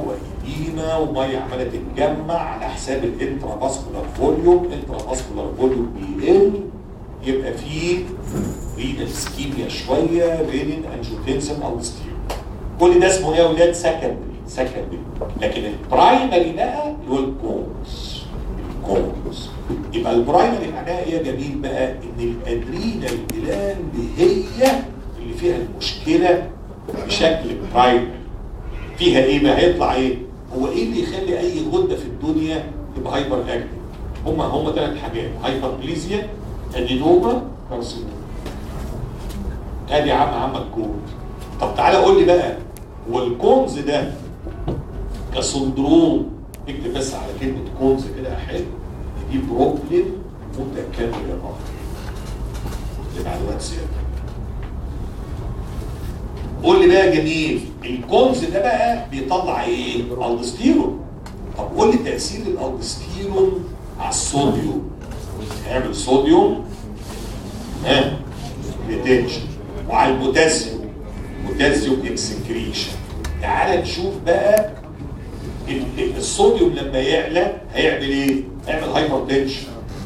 اديما وميه عماله تتجمع على حساب الانترا فاسكولار فوليوم انترا فاسكولار فوليوم بيقل يبقى فيه رينال سكيميا شويه رينين انجيوتنسن الستيرو كل ده اسمه ايه يا اولاد سكندري سكندري لكن البرايمري بقى اللي هو الكونز الكونز يبقى البرايمري معناها ايه يا جميل بقى ان الادرينال جلاند هي اللي فيها المشكله بشكل برايمري فيها ايه بقى هيطلع ايه هو ايه اللي يخلي اي غده في الدنيا تبقى هايبر اكتف هما هما ثلاث حاجات هايبربليزيا ادينوما كارسينوما ادي يا عم عمك كود طب تعالى قول لي بقى هو الكونز ده كسندروم اكتب بس على كلمه كونز كده حلو دي بروبلم متكامل يا بعض لمعلومات سيادتك قول لي بقى يا جميل الكونز ده بقى بيطلع ايه؟ الدستيرون طب قول لي تاثير الالدستيرون على الصوديوم هيعمل صوديوم ها ريتنشن وعلى البوتاسيوم بوتاسيوم اكسكريشن تعال نشوف بقى ال- ال- الصوديوم لما يعلى هيعمل ايه؟ هيعمل هايبر تنشن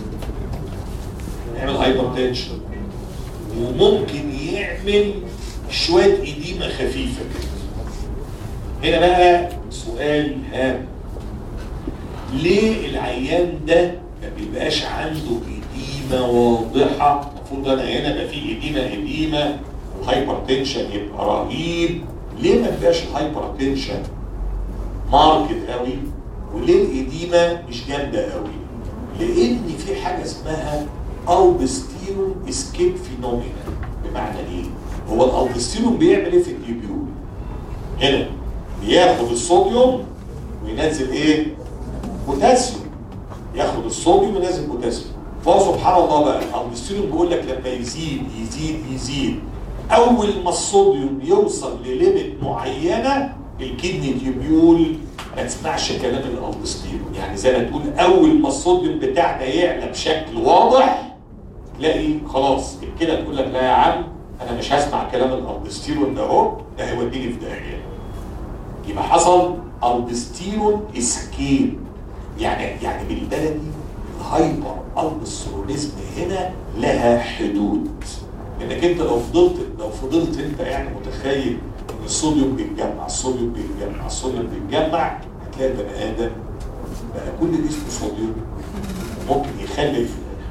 هيعمل هايبر تنشن وممكن يعمل شويه اديمه خفيفه كده هنا بقى سؤال هام ليه العيان ده ما بيبقاش عنده اديمه واضحه المفروض انا هنا يبقى في اديمه اديمه وهايبر تنشن يبقى رهيب ليه ما بيبقاش الهايبر تنشن ماركت قوي وليه الاديمه مش جامده قوي لان في حاجه اسمها البستيرون اسكيب فينومينا بمعنى ايه هو الالبستيرون بيعمل ايه في التيبيول هنا بياخد الصوديوم وينزل ايه بوتاسيوم ياخد الصوديوم وينزل بوتاسيوم فهو سبحان الله بقى الالبستيرون بيقول لك لما يزيد يزيد يزيد اول ما الصوديوم يوصل لليميت معينه الكدني تيبيول ما تسمعش كلام الالبستيرون يعني زي ما تقول اول ما الصوديوم بتاعنا يعلى بشكل واضح تلاقي خلاص كده تقول لك لا يا عم انا مش هسمع كلام الالبستيرون ده اهو ده هيوديني في داهيه يبقى حصل البستيرون اسكيب يعني يعني بالبلدي الهايبر البسترونيزم هنا لها حدود انك انت لو فضلت لو فضلت انت يعني متخيل ان الصوديوم بيتجمع الصوديوم بيتجمع الصوديوم بيتجمع هتلاقي البني ادم بقى كل جسمه صوديوم ممكن يخلف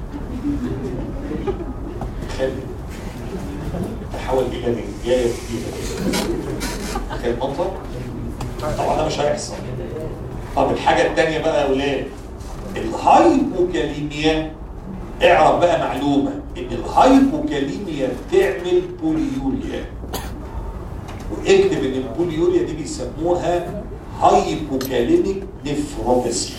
يخلف تحول الى رجايه كبيره تخيل المنظر طبعا ده مش هيحصل طب الحاجه الثانيه بقى يا اولاد الهايبوكاليميا اعرف بقى معلومه ان الهايبوكاليميا بتعمل بوليوريا واكتب ان البوليوريا دي بيسموها هايبوكاليميك نفروباسي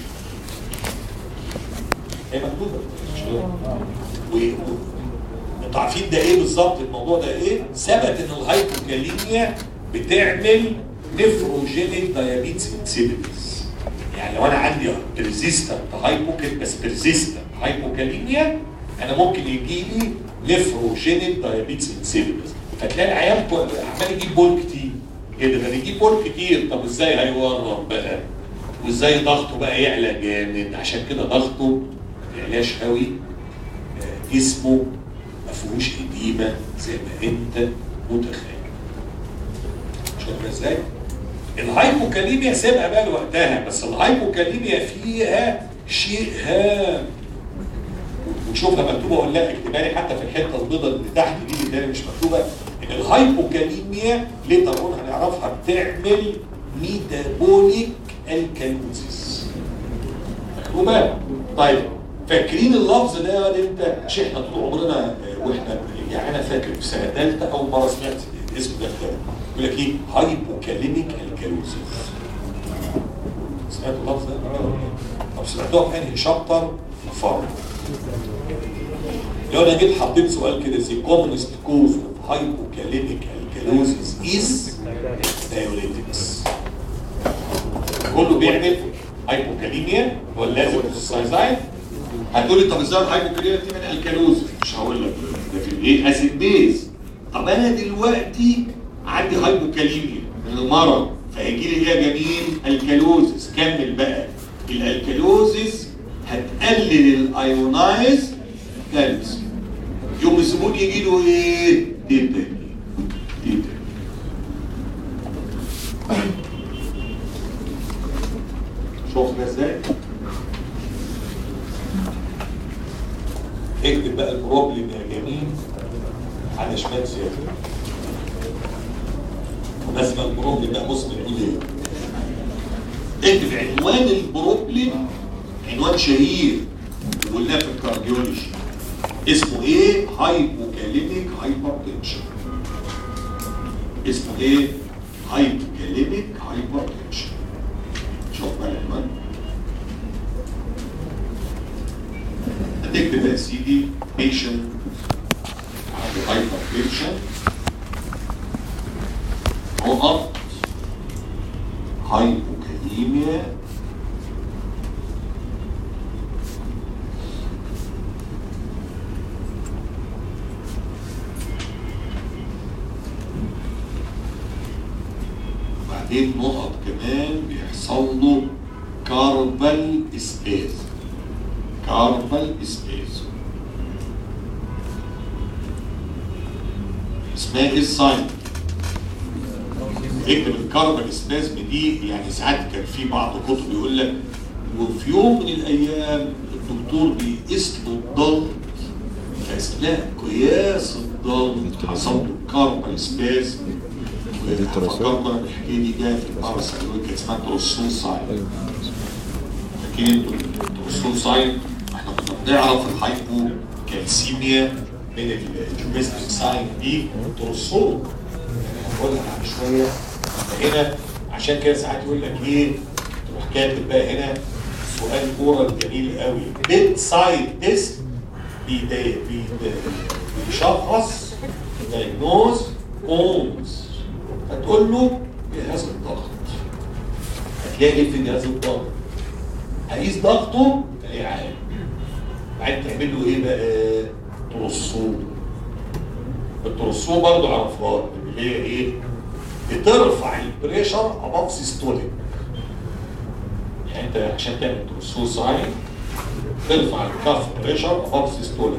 هي مكتوبه مش كده؟ و- و- انتوا عارفين ده ايه بالظبط الموضوع ده ايه؟ ثبت ان الهايبوكاليميا بتعمل نفروجينيك دايابيتس انسيبيتس يعني لو انا عندي ريزيستنت هايبوكال بس ريزيستنت هايبوكاليميا انا ممكن يجي لي نفروجينيك دايابيتس انسيبيتس فتلاقي العيان ب- عمال يجيب بول كتير كده ده بيجيب بول كتير طب ازاي هيورم بقى وازاي ضغطه بقى يعلى جامد عشان كده ضغطه ما يعلاش قوي آه، جسمه ما فيهوش اديمه زي ما انت متخيل شايف ازاي؟ الهايبوكاليميا سابقه بقى لوقتها بس الهايبوكاليميا فيها شيء هام وشوفها مكتوبه ولا لا اكتبها لي حتى في الحته البيضاء اللي تحت دي اللي هي مش مكتوبه ان الهايبوكاليميا ليه طبعا هنعرفها بتعمل ميتابوليك الكالوزيس مكتوبه طيب فاكرين اللفظ ده يا واد انت عشان احنا طول عمرنا آه، واحنا يعني انا فاكر في سنه ثالثه اول مره سمعت الاسم ده كده يقول لك ايه هايبوكاليميك الكالوزيس سمعتوا اللفظ ده؟ طب سمعتوها في انهي شابتر؟ الفرق لو انا جيت حطيت سؤال كده زي كومنست كوز اوف هايبوكاليميك الكالوزيس از دايوريتكس كله بيعمل هايبوكاليميا هو لازم السايزايد هتقول لي طب ازاي الهايبوكاليميا دي من الكالوزيس مش هقول لك ده في الايه اسيد بيز طب انا دلوقتي عندي هايبوكاليميا من المرض فهيجي لي ايه يا جميل الكالوزس كمل بقى الالكالوزس هتقلل الايونايز كالسيوم يوم الزبون يجي له ايه تيتا تيتا شوفنا ازاي اكتب بقى البروبلم يا جميل على شمال زياده بس بقى البروبلم بقى بص بنقول ايه اكتب عنوان البروبلم عنوان شهير قلناه في الكارديولوجي اسمه ايه هايبوكاليميك هايبرتنشن اسمه ايه هايبوكاليميك هايبرتنشن شوف بقى العنوان هتكتب يا سيدي patient عنده هايبرتنشن نقط هايبوكاليميا بعدين نقط كمان بيحصل له كاربال اسباز كاربال اسباز اسمها ايه الساين اكتب الكاربال سبازم دي يعني ساعات كان في بعض الكتب يقول لك وفي يوم من الايام الدكتور بيقيس له الضغط فاثناء قياس الضغط حصل له كاربال سبازم فكرنا الحكايه دي جايه في الباراسايرويد كانت اسمها تروسون ساين فاكرين انتوا التروسون ساين احنا كنا بنعرف الهايبو كالسيميا من الجوميستيك ساين دي تروسون هقولها بعد شويه هنا عشان كده ساعات يقول لك ايه تروح كاتب بقى هنا سؤال اورال جميل قوي بيت سايد تيست بيشخص دايجنوز اونز فتقول له جهاز الضغط هتلاقي ايه في جهاز الضغط هقيس ضغطه تلاقيه عالي بعدين تعمل له ايه بقى ترصوه الترصوه برضه عرفها اللي هي ايه بترفع البريشر اباف سيستوليك يعني انت عشان تعمل ترصوه صحيح ترفع الكف بريشر اباف سيستوليك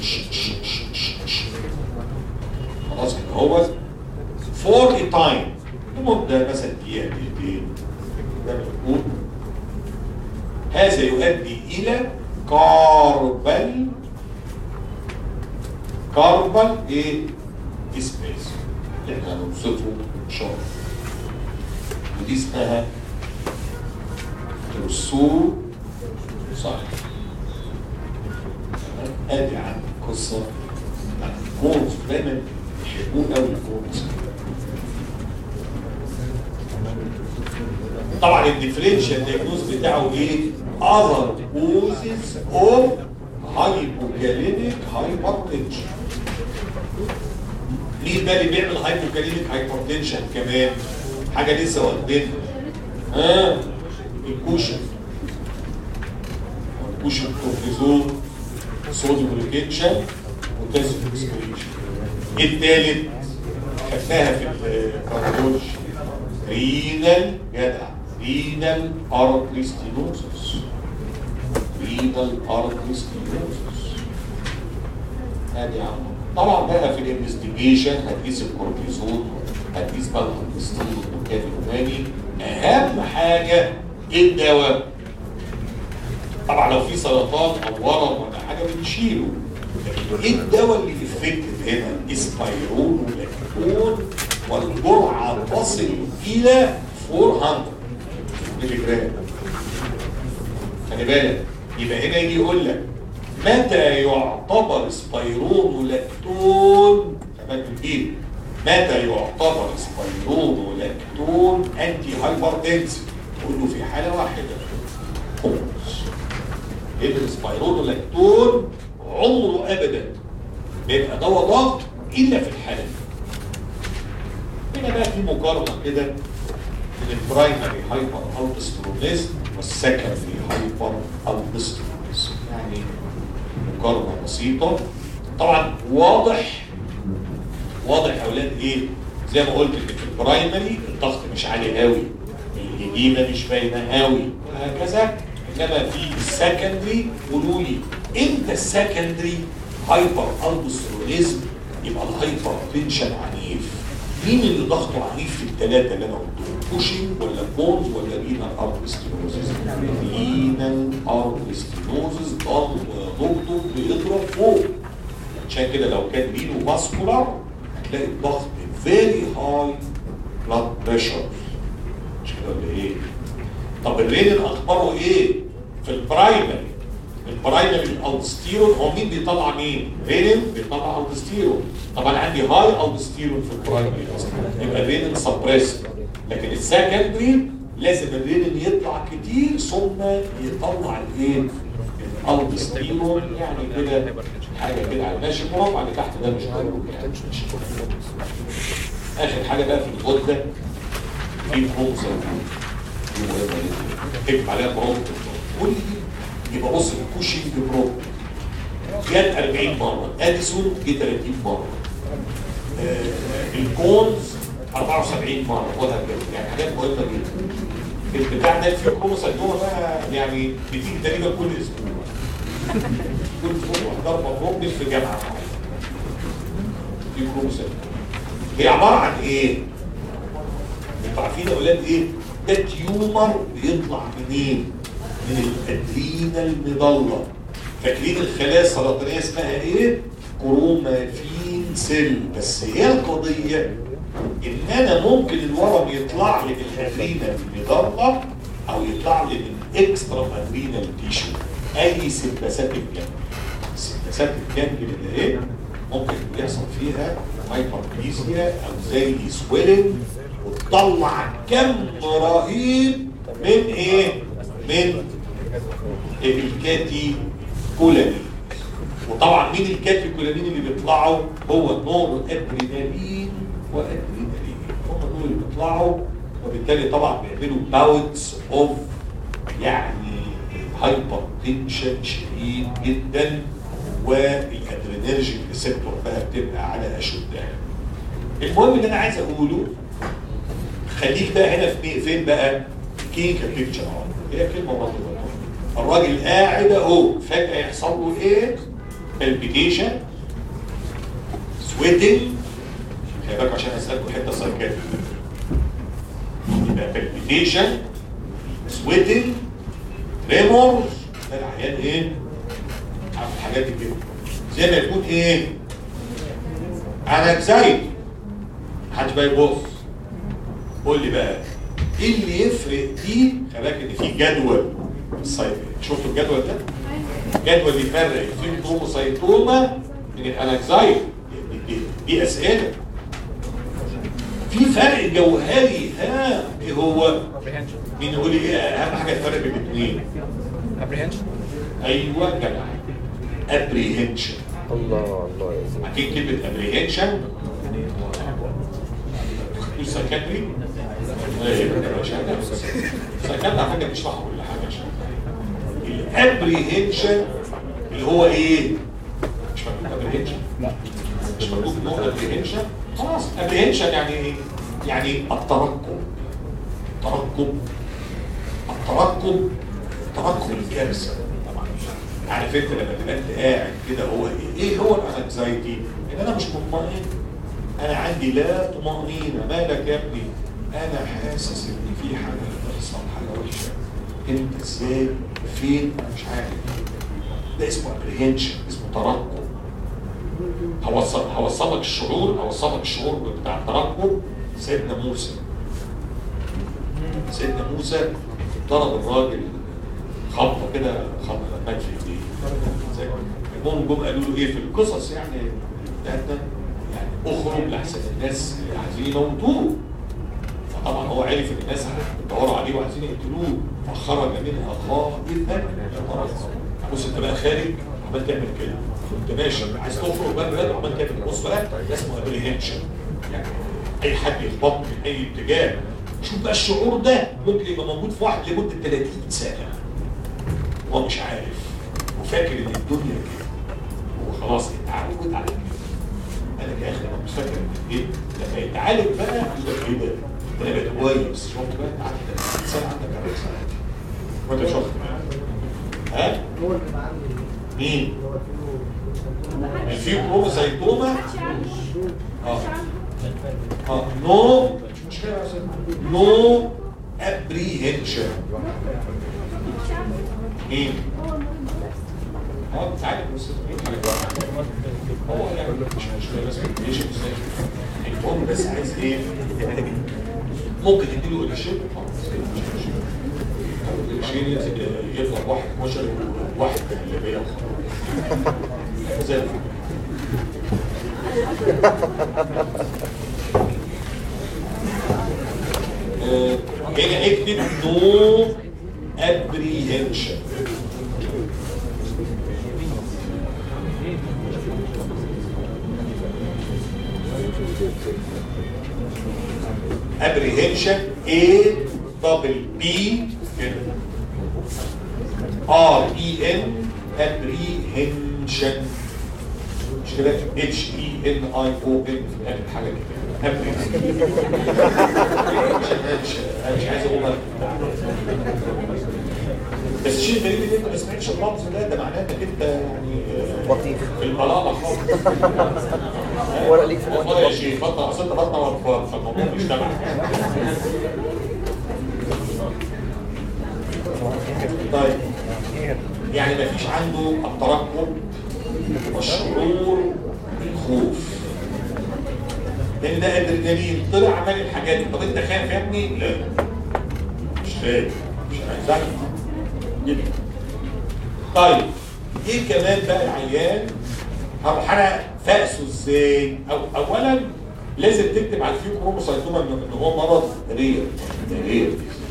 خلاص كده هو فور اي تايم لمده مثلا دقيقه دقيقتين زي ما بنقول هذا يؤدي الى كاربل كاربل ايه سبيس اللي احنا هنوصفه ان شاء الله ودي اسمها ترسو صحيح ادي عن قصه عن الكونز دايما يحبوه قوي الكونز طبعا الديفرنشال دايجنوز بتاعه ايه؟ other causes of hypoglycemic hypertension مين بقى اللي بيعمل هايبوكاليميك هايبرتنشن كمان حاجه لسه واخدينها ها الكوشن الكوشن كورتيزون صوديوم ريتنشن وبوتاسيوم اكسبريشن الثالث خدناها في الكارديولوجي رينال جدع رينال ارتري ستينوزس رينال ارتري ستينوزس ادي يا عم طبعا بقى في الانفستيجيشن هتقيس الكورتيزون هتقيس بقى الكوليسترول والكافي الثاني اهم حاجه ايه الدواء طبعا لو في سرطان او ورم ولا حاجه بنشيله لكن ايه الدواء اللي افكتيف هنا اسبايرون ولاكتون والجرعه تصل الى 400 ملي جرام خلي بالك يبقى هنا يجي يقول لك متى يعتبر سبايرون ولاكتون كمان بالجيل متى يعتبر سبايرون ولاكتون انتي هايبرتنسيف تقول له في حاله واحده خمس لان السبايرون ولاكتون عمره ابدا ما يبقى دواء ضغط الا في الحاله دي هنا بقى في مقارنه كده بين البرايمري هايبر الدسترونيزم والسكندري هايبر الدسترونيزم يعني مقارنه بسيطه طبعا واضح واضح يا اولاد ايه زي ما قلت ان في البرايمري الضغط مش عالي قوي الإديمة مش باينة قوي وهكذا إنما في السكندري قولوا لي إمتى السكندري هايبر ألبوسترونيزم يبقى الهايبر تنشن عنيف مين اللي ضغطه عنيف في الثلاثة اللي أنا قلتهم؟ كوشن ولا بونز ولا رينال أربستينوزز؟ رينال أربستينوزز ضغطه بيضرب فوق عشان كده لو كان رينو فاسكولار هتلاقي الضغط فيري هاي بلاد بريشر مش كده ولا ايه؟ طب الرينين اخباره ايه؟ في البرايمري البرايمري الالدستيرون هو مين بيطلع مين؟ رينين بيطلع الدستيرون طبعا عندي هاي الدستيرون في البرايمري يبقى الرينين سبريس لكن السكندري لازم الرينين يطلع كتير ثم يطلع الايه؟ الالدستيرون يعني كده حاجه كده على ماشي مربع اللي تحت ده مش مربع يعني مش اخر حاجه بقى في الغده في بروموسا دي مهمه جدا اكتب عليها بروم كل دي يبقى بص الكوشنج بروم جت 40 مره اديسون جه 30 مره آه الكونز 74 مره وهكذا يعني حاجات مهمه جدا البتاع ده فيه كروموسايتوما بقى يعني بتيجي تقريبا كل اسبوع كل اسبوع ضربه بروم في جامعه دي كروموسايتوما هي عباره عن ايه؟ انتوا عارفين يا اولاد ايه؟ ده تيومر بيطلع منين؟ من الادرينال مضله فاكرين الخلايا السرطانيه اسمها ايه؟ كروماتين سيل بس هي القضيه ان انا ممكن الورم يطلع لي من الادرينال مضله او يطلع لي من اكسترا ادرينال تيشو اي سباسات الجنب سباسات الجنب اللي ايه؟ ممكن يحصل فيها هايبربليزيا او زي سويلنج وتطلع كم رهيب من ايه؟ من الكاتي كولانين وطبعا مين الكاتي كولانين اللي بيطلعوا هو نور ادرينالين وادرينالين هم دول اللي بيطلعوا وبالتالي طبعا بيعملوا باوتس اوف يعني هايبر تنشن شديد جدا والادرينرجيك ريسبتور بقى بتبقى على اشدها المهم اللي انا عايز اقوله خليك بقى هنا في فين بقى كينكا بيكتشر اهو هي كلمه برضه الراجل قاعد اهو فجاه يحصل له ايه بالبيتيشن سويتنج خلي بالك عشان اسالكم حته سايكاتري يبقى بالبيتيشن سويتنج ريمورز ده العيان ايه عارف الحاجات دي كده زي ما يكون ايه انكزايتي محدش بقى يبص قول لي بقى ايه اللي يفرق دي خلي بالك ان في جدول في السايت شفتوا الجدول ده؟ جدول يفرق في الكروموسايتوما من الانكزايتي دي, دي, دي اسئله في فرق جوهري ها ايه هو؟ مين يقول لي ايه اهم حاجه الفرق بين الاثنين؟ ايوه جدع ابريهنشن الله الله يا زلمه عارفين كلمه ابريهنشن مش سايكاتري سايكاتري على فكره بيشرحوا كل حاجه عشان الابريهنشن اللي هو ايه؟ مش مكتوب ابريهنشن مش مكتوب نوع ابريهنشن خلاص ابريهنشن يعني ايه؟ يعني الترقب ترقب الترقب ترقب الكارثه طبعا عارف انت لما تبقى انت قاعد كده هو ايه؟ ايه هو الانكزايتي؟ ان انا مش مطمئن انا عندي لا طمأنينة مالك يا ابني انا حاسس ان في حاجة بتحصل حاجة وحشة انت ازاي فين انا مش عارف ده اسمه ابريهنشن اسمه ترقب هوصل هوصل لك الشعور هوصل لك الشعور بتاع الترقب سيدنا موسى سيدنا موسى ضرب الراجل خبطه كده خبطه مات في ايديه زي المهم جم قالوا له ايه في القصص يعني بتاعتنا يعني اخرج لحسن الناس عايزين يموتوه فطبعا هو عرف ان الناس بيدوروا عليه وعايزين يقتلوه فخرج منها خائفا يترقب بص انت بقى خارج عمال تعمل كده كنت ماشي عايز تخرج بقى بجد وعمال تعمل بص بقى ده اسمه ابريهنشن يعني اي حد يخبط من اي اتجاه شوف بقى الشعور ده ممكن يبقى موجود في واحد لمده 30 سنه هو مش عارف وفاكر ان الدنيا كده هو خلاص اتعود على كده انا يا اخي انا مش فاكر ان ايه ده تعالج بقى يبقى ايه ده؟ انا بقيت كويس شفت بقى انت عندك انسان عندك عرق ساعات وانت شفت ها؟ مين؟ في كروموسايتوما محدش يعرف اه محدش يعرف اه نو مش مشكله يا أستاذ. نو ابريهنشن محدش يعرف مين؟ هو المريض بس اه بتعالج بس هو يعني مش مشكله بس مش المهم بس عايز ايه؟ ممكن تديله قرشين خلاص قرشين يطلع واحد كشري وواحد جلابيه وخلاص زي الفل آه، هنا اكتب نو ابريهنشن ابريهنشن A دبل بي ار اي ان ابريهنشن مش كده اتش اي ان اي او ان حاجه كده ابريهنشن انا مش عايز اقولها بس الشيء الغريب ان انت ما سمعتش اللفظ ده ده معناه انك انت يعني آه، لطيف. في البلاطه خالص ورق ليك في الوقت والله يا شيخ بطل اصل انت بطل اطفال فالموضوع مش تبعك طيب يعني ما فيش عنده الترقب والشعور بالخوف لان ده ادرينالين طلع عمل الحاجات دي طب انت خايف يا ابني؟ لا مش خايف مش عايزك جدا طيب ايه كمان بقى العيان هروح انا فاقسه ازاي أو اولا لازم تكتب على الفيو كروموسايتوما ان إن هو مرض رير رير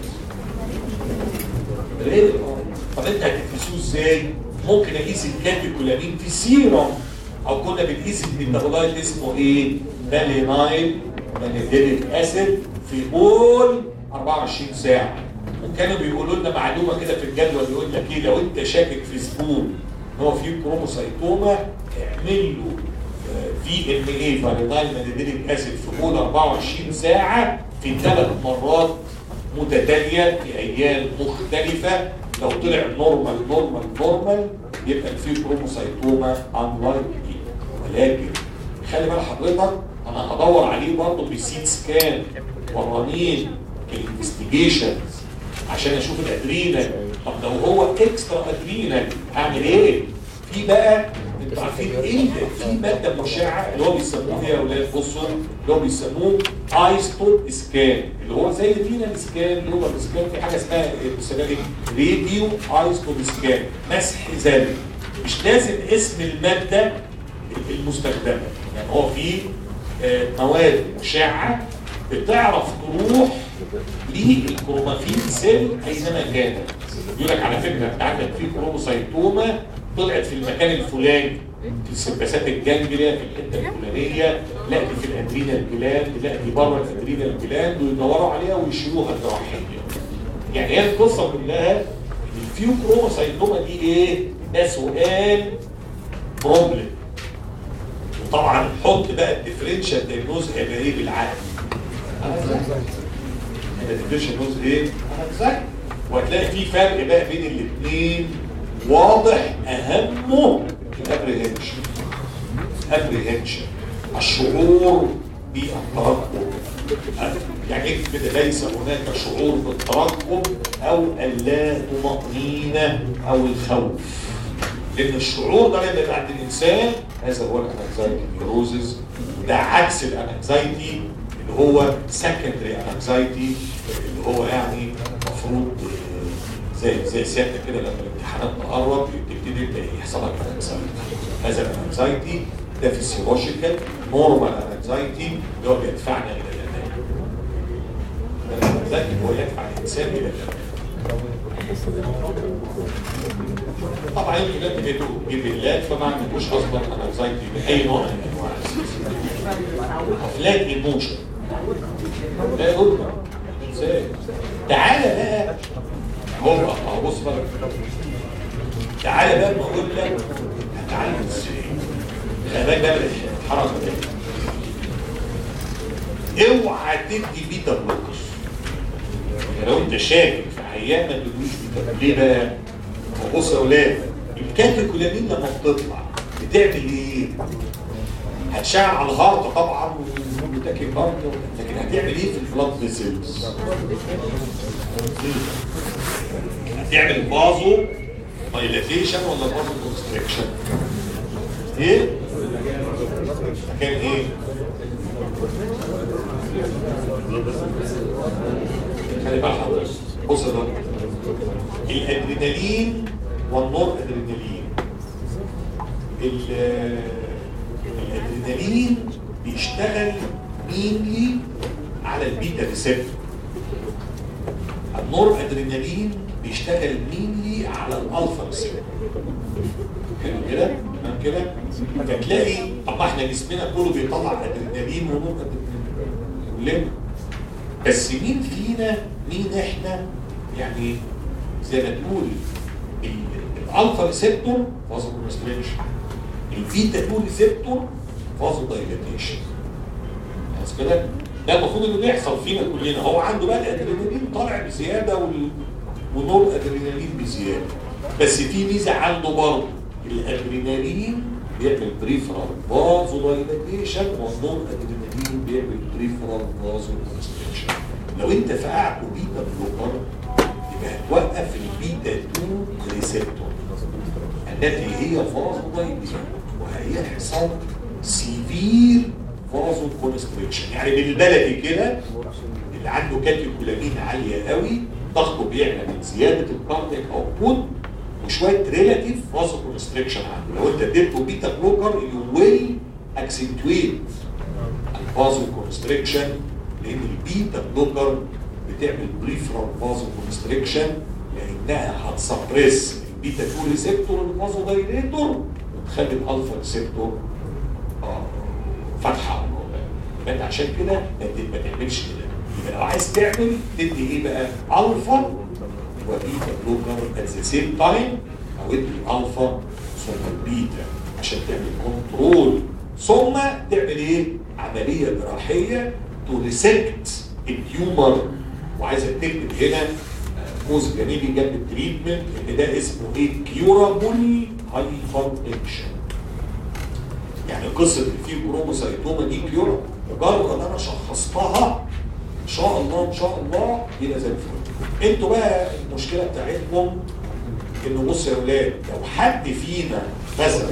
رير آه. طب انت هتقيسوه ازاي ممكن اقيس الكاتيكولامين في سيرم او كنا بنقيس الميتابولايت اسمه ايه بالينايل مانيديليك اسيد في بول 24 ساعه وكانوا بيقولوا لنا معلومه كده في الجدول يقول لك ايه لو انت شاكك في زبون ان هو فيه كروموسايتوما اعمل له في ام اي فالينايل مانيديليك اسيد في بول 24 ساعه في ثلاث مرات متتاليه في ايام مختلفه لو طلع نورمال نورمال نورمال يبقى في كروموسايتوما انلايكلي ولكن خلي بال حضرتك انا هدور عليه برضه بالسيت سكان والرنين الانفستيجيشنز عشان اشوف الادرينال طب لو هو اكسترا ادرينال اعمل ايه؟ في بقى انتوا عارفين ايه ده؟ في ماده مشعه اللي هو بيسموه ايه يا اولاد بصوا اللي هو بيسموه ايستوب سكان اللي هو زي الرينال سكان اللي هو السكان في حاجه اسمها إيه؟ بيسموها ايه؟ راديو ايستوب سكان مسح ذلك مش لازم اسم الماده المستخدمه يعني هو في آه، مواد مشعه بتعرف تروح للكروماتين سيل اينما كانت يقول لك على فكره انت عندك في كروموسايتوما طلعت في المكان الفلاني في السباسات الجانجليا في الحته الفلانيه لا دي في الادرينال جلاند لا دي بره الادرينال جلاند ويدوروا عليها ويشيلوها جراحيا يعني هي القصه كلها ان الفيو كروموسايتوما دي ايه؟ ده سؤال بروبلم وطبعا حط بقى الديفرنشال دايجنوز هيبقى ايه بالعقل هيبقى الديفرنشال دايجنوز ايه؟ هتذاكر وهتلاقي في فرق بقى بين الاثنين واضح اهمه الابريهنشن ابريهنشن الشعور بالترقب يعني اكتب كده ليس هناك شعور بالترقب او اللا طمأنينة او الخوف لان الشعور ده لما يبقى عند الانسان هذا هو الانكزايتي نيوروزز وده عكس الانكزايتي اللي هو سكندري انكزايتي اللي هو يعني المفروض آه، زي زي سيادتك كده لما الامتحانات تقرب تبتدي يبدا يحصل لك انكزايتي هذا الانكزايتي ده فيسيولوجيكال نورمال انكزايتي اللي هو بيدفعنا الى الامان الانكزايتي هو يدفع الانسان الى الامان طبعا يمكن انت جيتوا جبلات فما عندكوش اصلا انكزايتي باي نوع من انواع فلاج ايموشن لا يقول ازاي تعالى بقى هو اهو بص بقى تعالى بقى ما اقول لك هتعلم ازاي خلي بالك بقى من الحركه دي اوعى تدي بيتا بلوكر يعني لو انت شاكك في عيان ما تدوش بيتا بلوكر. ليه بقى؟ ما بص يا اولاد الكاتيكولامين لما بتطلع بتعمل ايه؟ هتشعل على الهارت طبعا وتاكل هارت لكن هتعمل ايه في البلاد فيسلز؟ هتعمل بازو دايلاتيشن ولا بازو كونستريكشن؟ ايه؟ كان ايه؟ خلي بالك حضرتك بص يا دكتور الادرينالين والنور ادرينالين ال- الادرينالين بيشتغل مينلي على البيتا ريسبتور النور ادرينالين بيشتغل مينلي على الالفا ريسبتور حلو كده تمام كده فتلاقي طب ما احنا جسمنا كله بيطلع ادرينالين ونور ادرينالين كلنا بس مين فينا مين احنا يعني زي ما تقول ال- الالفا ريسبتور فازو كونستريكشن البيتا 2 ريسبتور فازو دايلاتيشن خلاص كده ده المفروض انه بيحصل فينا كلنا هو عنده بقى الادرينالين طالع بزياده وال... ونور ادرينالين بزياده بس في ميزه عنده برضه الادرينالين بيعمل بريفرال فازو دايلاتيشن والنور ادرينالين بيعمل بريفرال فازو كونستريكشن لو انت فقعت بيتا بلوكر يبقى هتوقف البيتا 2 ريسبتور التي هي فازو دايلاتيشن وهيحصل سيفير فازو كونستريكشن يعني بالبلدي كده اللي عنده كاتيكولامين عاليه قوي ضغطه بيعلى من زياده الكاردياك اوتبوت وشويه ريلاتيف فازو كونستريكشن عنده لو انت اديته بيتا بلوكر يو ويل اكسنتويت الفازو كونستريكشن لان البيتا بلوكر بتعمل بريفرال فازو كونستريكشن لانها هتسبريس البيتا 2 ريسبتور الفازو دايليتور وتخلي الالفا ريسبتور اه فاتحه على الموضوع يبقى انت عشان كده ما ت- ما تعملش كده يبقى لو عايز تعمل تدي ايه بقى؟ الفا وبيتا بلوكر ات ذا سيم تايم او ادي الفا ثم البيتا عشان تعمل كنترول ثم تعمل ايه؟ عمليه جراحيه تو ريسكت التيومر وعايزك تكتب هنا قوس جانبي جنب التريتمنت ان ده اسمه ايه؟ كيورابل هايبر تنشن يعني قصه الفيبروموسايتوما دي كيورا مجرد انا شخصتها ان شاء الله ان شاء الله يبقى زي الفل انتوا بقى المشكله بتاعتكم انه بص يا اولاد لو حد فينا مثلا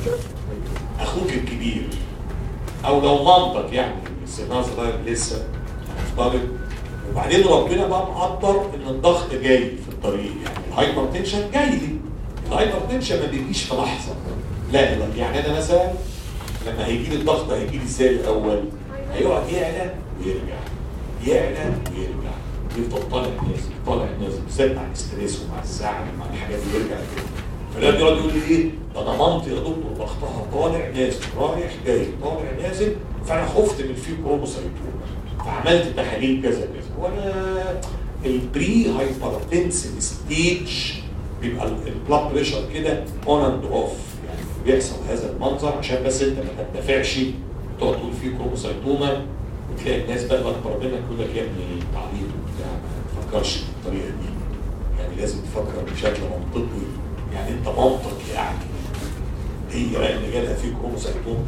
اخوك الكبير او لو مامتك يعني سنها صغير لسه هنفترض وبعدين ربنا بقى مقدر ان الضغط جاي في الطريق يعني الهايبر تنشن جاي لي الهايبر تنشن ما بيجيش في لحظه لا لا يعني انا مثلا لما هيجي لي الضغط هيجي لي ازاي الاول هيقعد يعلى ويرجع يعلى ويرجع يفضل طالع نازل طالع نازل بالذات مع الاستريس ومع الزعل ومع الحاجات دي يرجع كده فلان يقعد يقول لي ايه ده انا مامتي يا دكتور ضغطها طالع نازل رايح جاي طالع نازل فانا خفت من الفيبروموسايتوما فعملت تحاليل كذا كذا وانا البري هايبرتنسيف ستيج بيبقى البلاد بريشر كده اون اند اوف يعني بيحصل هذا المنظر عشان بس انت ما تندفعش تقعد تقول فيه كروموسايتوما وتلاقي الناس بقى اكبر منك يقول لك يا ابني تعليق وبتاع ما تفكرش بالطريقه دي يعني لازم تفكر بشكل منطقي يعني انت منطق يعني هي بقى اللي جالها فيه كروموسايتوما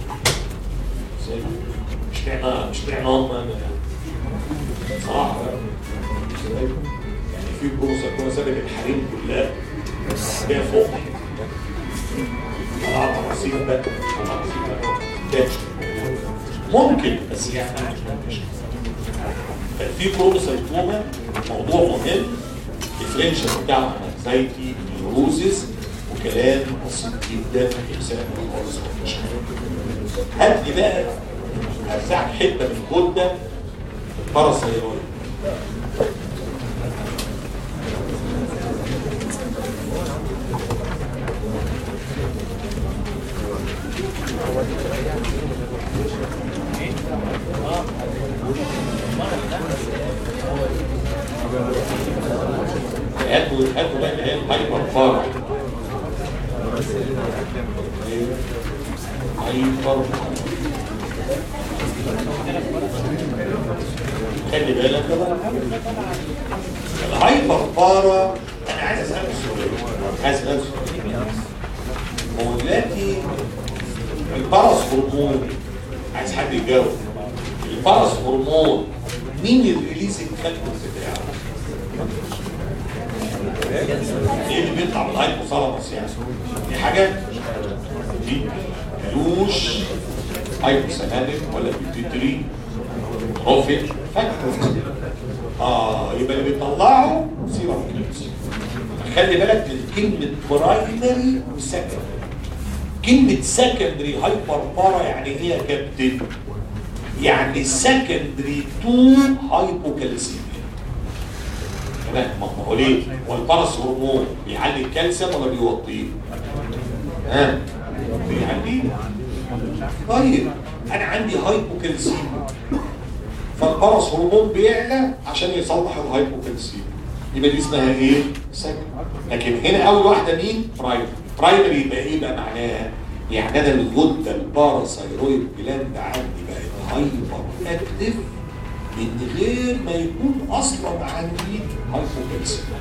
ازاي؟ مش معنى مش معنى هم صراحه بقى. ازاي؟ يعني في كروموسايتوما سابت الحريم كلها هي فوق طلعت رصيد بقى طلعت رصيد بقى كاتش. ممكن بس يعني مش في كروموسايتوما موضوع مهم الديفرنشال بتاعه انكزايتي نيوروزيس وكلام بسيط جدا يساعد خالص مفيش حاجة. هات لي بقى هرزعك حته من الغده باراسايرويد هاتوا هاتوا بقى اللي هي الهايبر فار هايبر خلي بالك الهايبر بارا انا عايز اسالك سؤال عايز اسالك سؤال هو دلوقتي البارس هرمون عايز حد يجاوب البارس هرمون مين الريليزنج فاكتور بتاعه؟ ايه اللي بيطلع من الهايبوثالاموس يعني؟ دي حاجه دي ملوش هايبوثالاميك ولا بيتيتري تروفيك فاكتور اه يبقى اللي بيطلعه سيرم كليبس خلي بالك من كلمه برايمري وسكندري كلمه سكندري هايبر بارا يعني ايه يا كابتن؟ يعني سكندري تو هايبوكالسيميا تمام ما هو ليه؟ هو البارس هرمون بيعلي الكالسيوم ولا بيوطيه؟ ها؟ بيعليه طيب انا عندي هايبوكالسيميا فالبارس هرمون بيعلى عشان يصلح الهايبوكالسيميا يبقى دي اسمها ايه؟ سكن لكن هنا اول واحده مين؟ برايمري برايمري يبقى ايه بقى معناها؟ يعني انا الغده الباراثايرويد جلاند عندي بقت هايبر اكتف من غير ما يكون اصلا عندي هايبوكالسيميا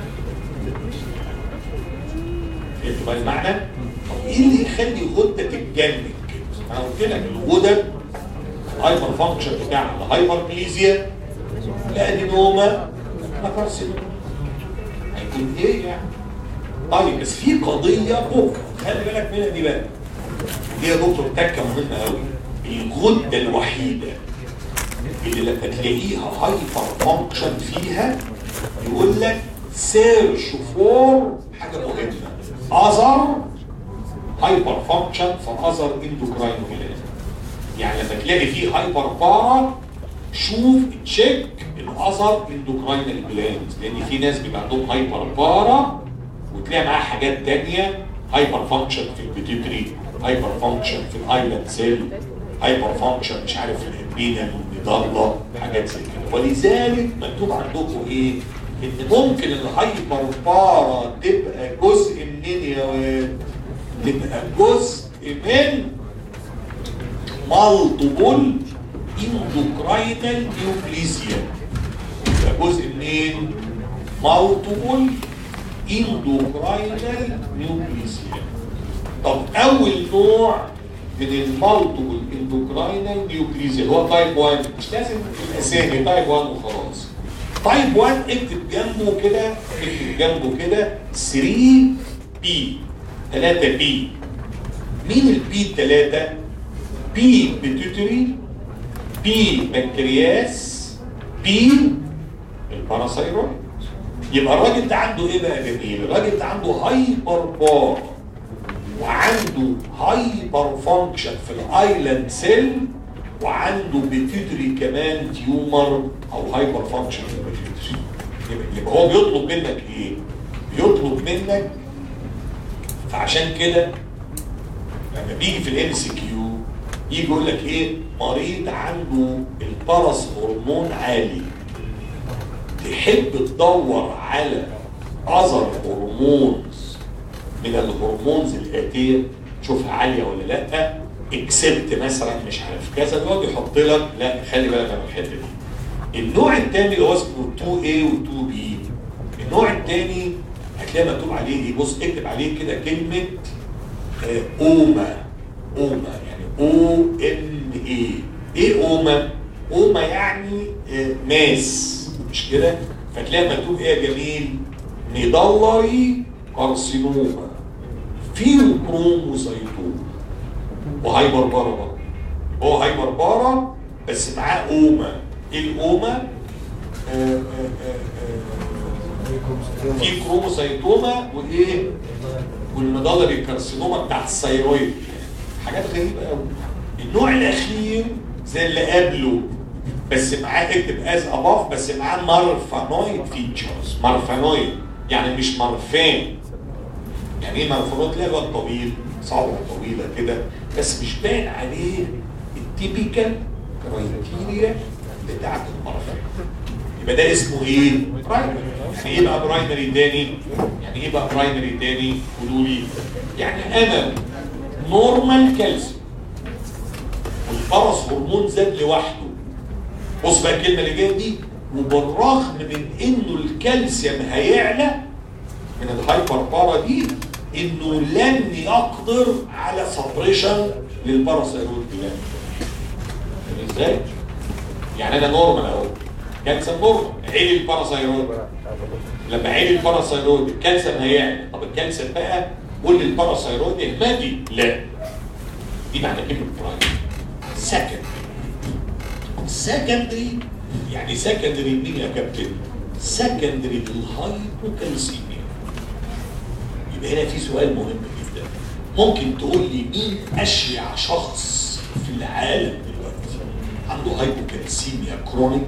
فهمتوا بقى المعنى؟ طب ايه اللي يخلي الغده تتجنن كده؟ انا قلت لك الغدد الهايبر فانكشن بتاعها الهايبر بليزيا الادينوما لا كارسينوما هيكون ايه يعني؟ طيب بس في قضيه بكره خلي بالك منها دي بقى دي يا دكتور تكه مهمه قوي الغده الوحيده اللي لما تلاقيها هايبر فانكشن فيها يقول لك سيرش فور حاجه مهمه اذر هايبر فانكشن فور اذر اندوكراين جلاند يعني لما تلاقي فيه هايبر بارا شوف تشيك الاذر اندوكراينال جلاند لان في ناس بيبقى عندهم هايبر بارا وتلاقي معاها حاجات تانية هايبر فانكشن في البيتيوتري هايبر فانكشن في الايلاند سيل هايبر فانكشن مش عارف في الامبينا والمضله حاجات زي كده ولذلك مكتوب عندكم ايه ان ممكن الهايبر بارا تبقى جزء منين يا واد تبقى جزء من مالتيبل اندوكراينال نيوكليزيا يبقى جزء منين مالتيبل اندوكراينال نيوكليزيا طب اول نوع من المالتيبل اندوكراينال نيوكليزيا اللي هو تايب 1 مش لازم الاسامي تايب 1 وخلاص تايب 1 اكتب جنبه كده اكتب جنبه كده 3 بي 3 بي مين البي الثلاثه بي بيتوتري بي بنكرياس بي الباراسايرويد يبقى الراجل ده عنده ايه بقى جميل الراجل ده عنده هايبر بار وعنده هايبر فانكشن في الايلاند سيل وعنده بيتوتري كمان تيومر او هايبر فانكشن في البيتوتري يبقى, يبقى هو بيطلب منك ايه بيطلب منك فعشان كده لما بيجي في الام سي كيو يجي يقول لك ايه مريض عنده البارس هرمون عالي تحب تدور على اذر هرمونز من الهرمونز الاتيه تشوفها عاليه ولا لا اكسبت مثلا مش عارف كذا يقعد يحط لك لا خلي بالك من الحته دي النوع الثاني اللي هو اسمه 2A و 2B النوع الثاني هتلاقي مكتوب عليه ايه بص اكتب عليه كده كلمه آه، اوما اوما يعني او ام اي ايه اوما اوما يعني آه، ماس مش كده فتلاقي مكتوب ايه يا جميل ميدلري كارسينوما فيه كروموسايتوم وهايبر بارا برضه هو هايبر بارا بس معاه اوما ايه الاوما آه، آه، آه، آه، في كروموسايتوما وايه والميدالري كارسينوما بتاع الثيرويد حاجات غريبه قوي النوع الاخير زي اللي قبله بس معاه اكتب از اباف بس معاه مارفانويد فيتشرز مارفانويد يعني مش مارفان يعني ايه مارفانويد تلاقي الواد طويل صعبه طويله كده بس مش باين عليه التيبيكال كرايتيريا بتاعت المارفان يبقى ده اسمه ايه؟ برايمري يعني ايه بقى برايمري تاني؟ يعني ايه بقى برايمري تاني؟ قولوا لي يعني انا نورمال كالسيوم والفرس هرمون زاد لوحده بص بقى الكلمه اللي جايه دي وبالرغم من انه الكالسيوم هيعلى من الهايبر بارا دي انه لن يقدر على سبريشن للباراسيرويد جلاند فاهم ازاي؟ يعني انا نورمال اهو كالسيوم نورمال عيل الباراسيرويد لما عيل الباراسيرويد الكالسيوم هيعلى طب الكالسيوم بقى قول للباراسيرويد اهمدي لا دي معنى كلمه برايم سكند سكندري يعني سكندري مين يا كابتن؟ سكندري للهايبوكالسيميا يبقى هنا في سؤال مهم جدا ممكن تقول لي مين اشيع شخص في العالم دلوقتي عنده هايبوكالسيميا كرونيك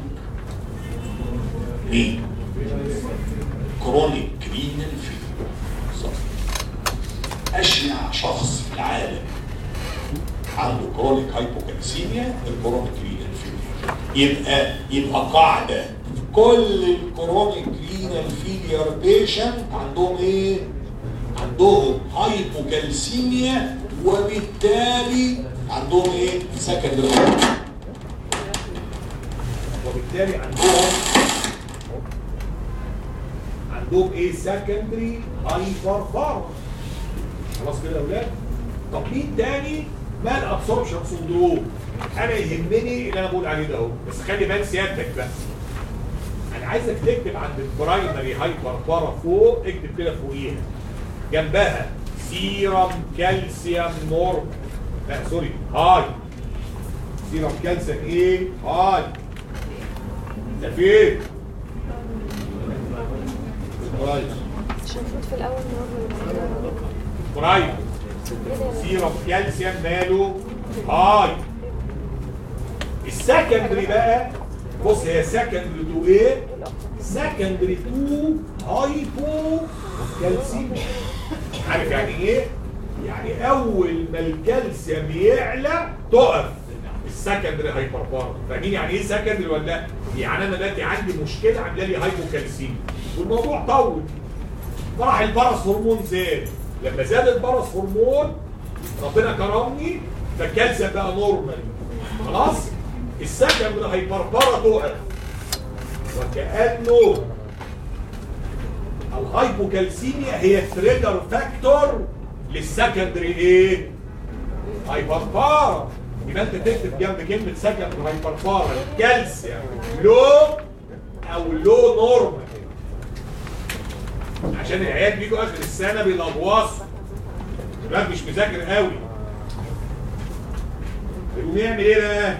مين؟ كرونيك رينال فيلر صح اشيع شخص في العالم عنده كرونيك هايبوكالسيميا الكرونيك رينال فيلير يبقى يبقى قاعده كل الكرونيك رينال فيلير بيشنت عندهم ايه؟ عندهم هايبوكالسيميا وبالتالي عندهم ايه؟ سكندري وبالتالي عندهم عندهم ايه سكندري هايبر فارس خلاص كده يا اولاد طب مين تاني مال ابسوربشن سندروم انا يهمني اللي انا بقول عليه ده اهو بس خلي بال سيادتك بقى انا عايزك تكتب عند البرايمري هايبر بارا فوق اكتب كده فوقيها جنبها سيرم كالسيوم نورم لا سوري هاي سيرم كالسيوم ايه هاي ده فين برايم مش المفروض في الاول نورمال برايم سيرم كالسيوم ماله هاي السكندري بقى بص هي سكندري تو ايه سكندري تو هايبو كالسيوم عارف يعني ايه يعني اول ما الكالسيوم يعلى تقف السكندري هايبربار فاهمين يعني ايه سكندري ولا لا يعني انا دلوقتي عندي مشكله عامله لي هايبوكالسيم والموضوع طول راح البرص هرمون زاد لما زاد البرص هرمون ربنا كرمني فالكالسيوم بقى نورمال خلاص السكندري هايبربارا تقف وكانه الهايبوكالسيميا هي تريجر فاكتور للسكندري ايه هايبربارا يبقى انت تكتب جنب كلمه سكندري هايبربارا الكالسيوم لو او لو نورمال عشان العيال بيجوا اخر السنه بيلغوصوا الواد مش مذاكر قوي يقوم يعمل ايه بقى؟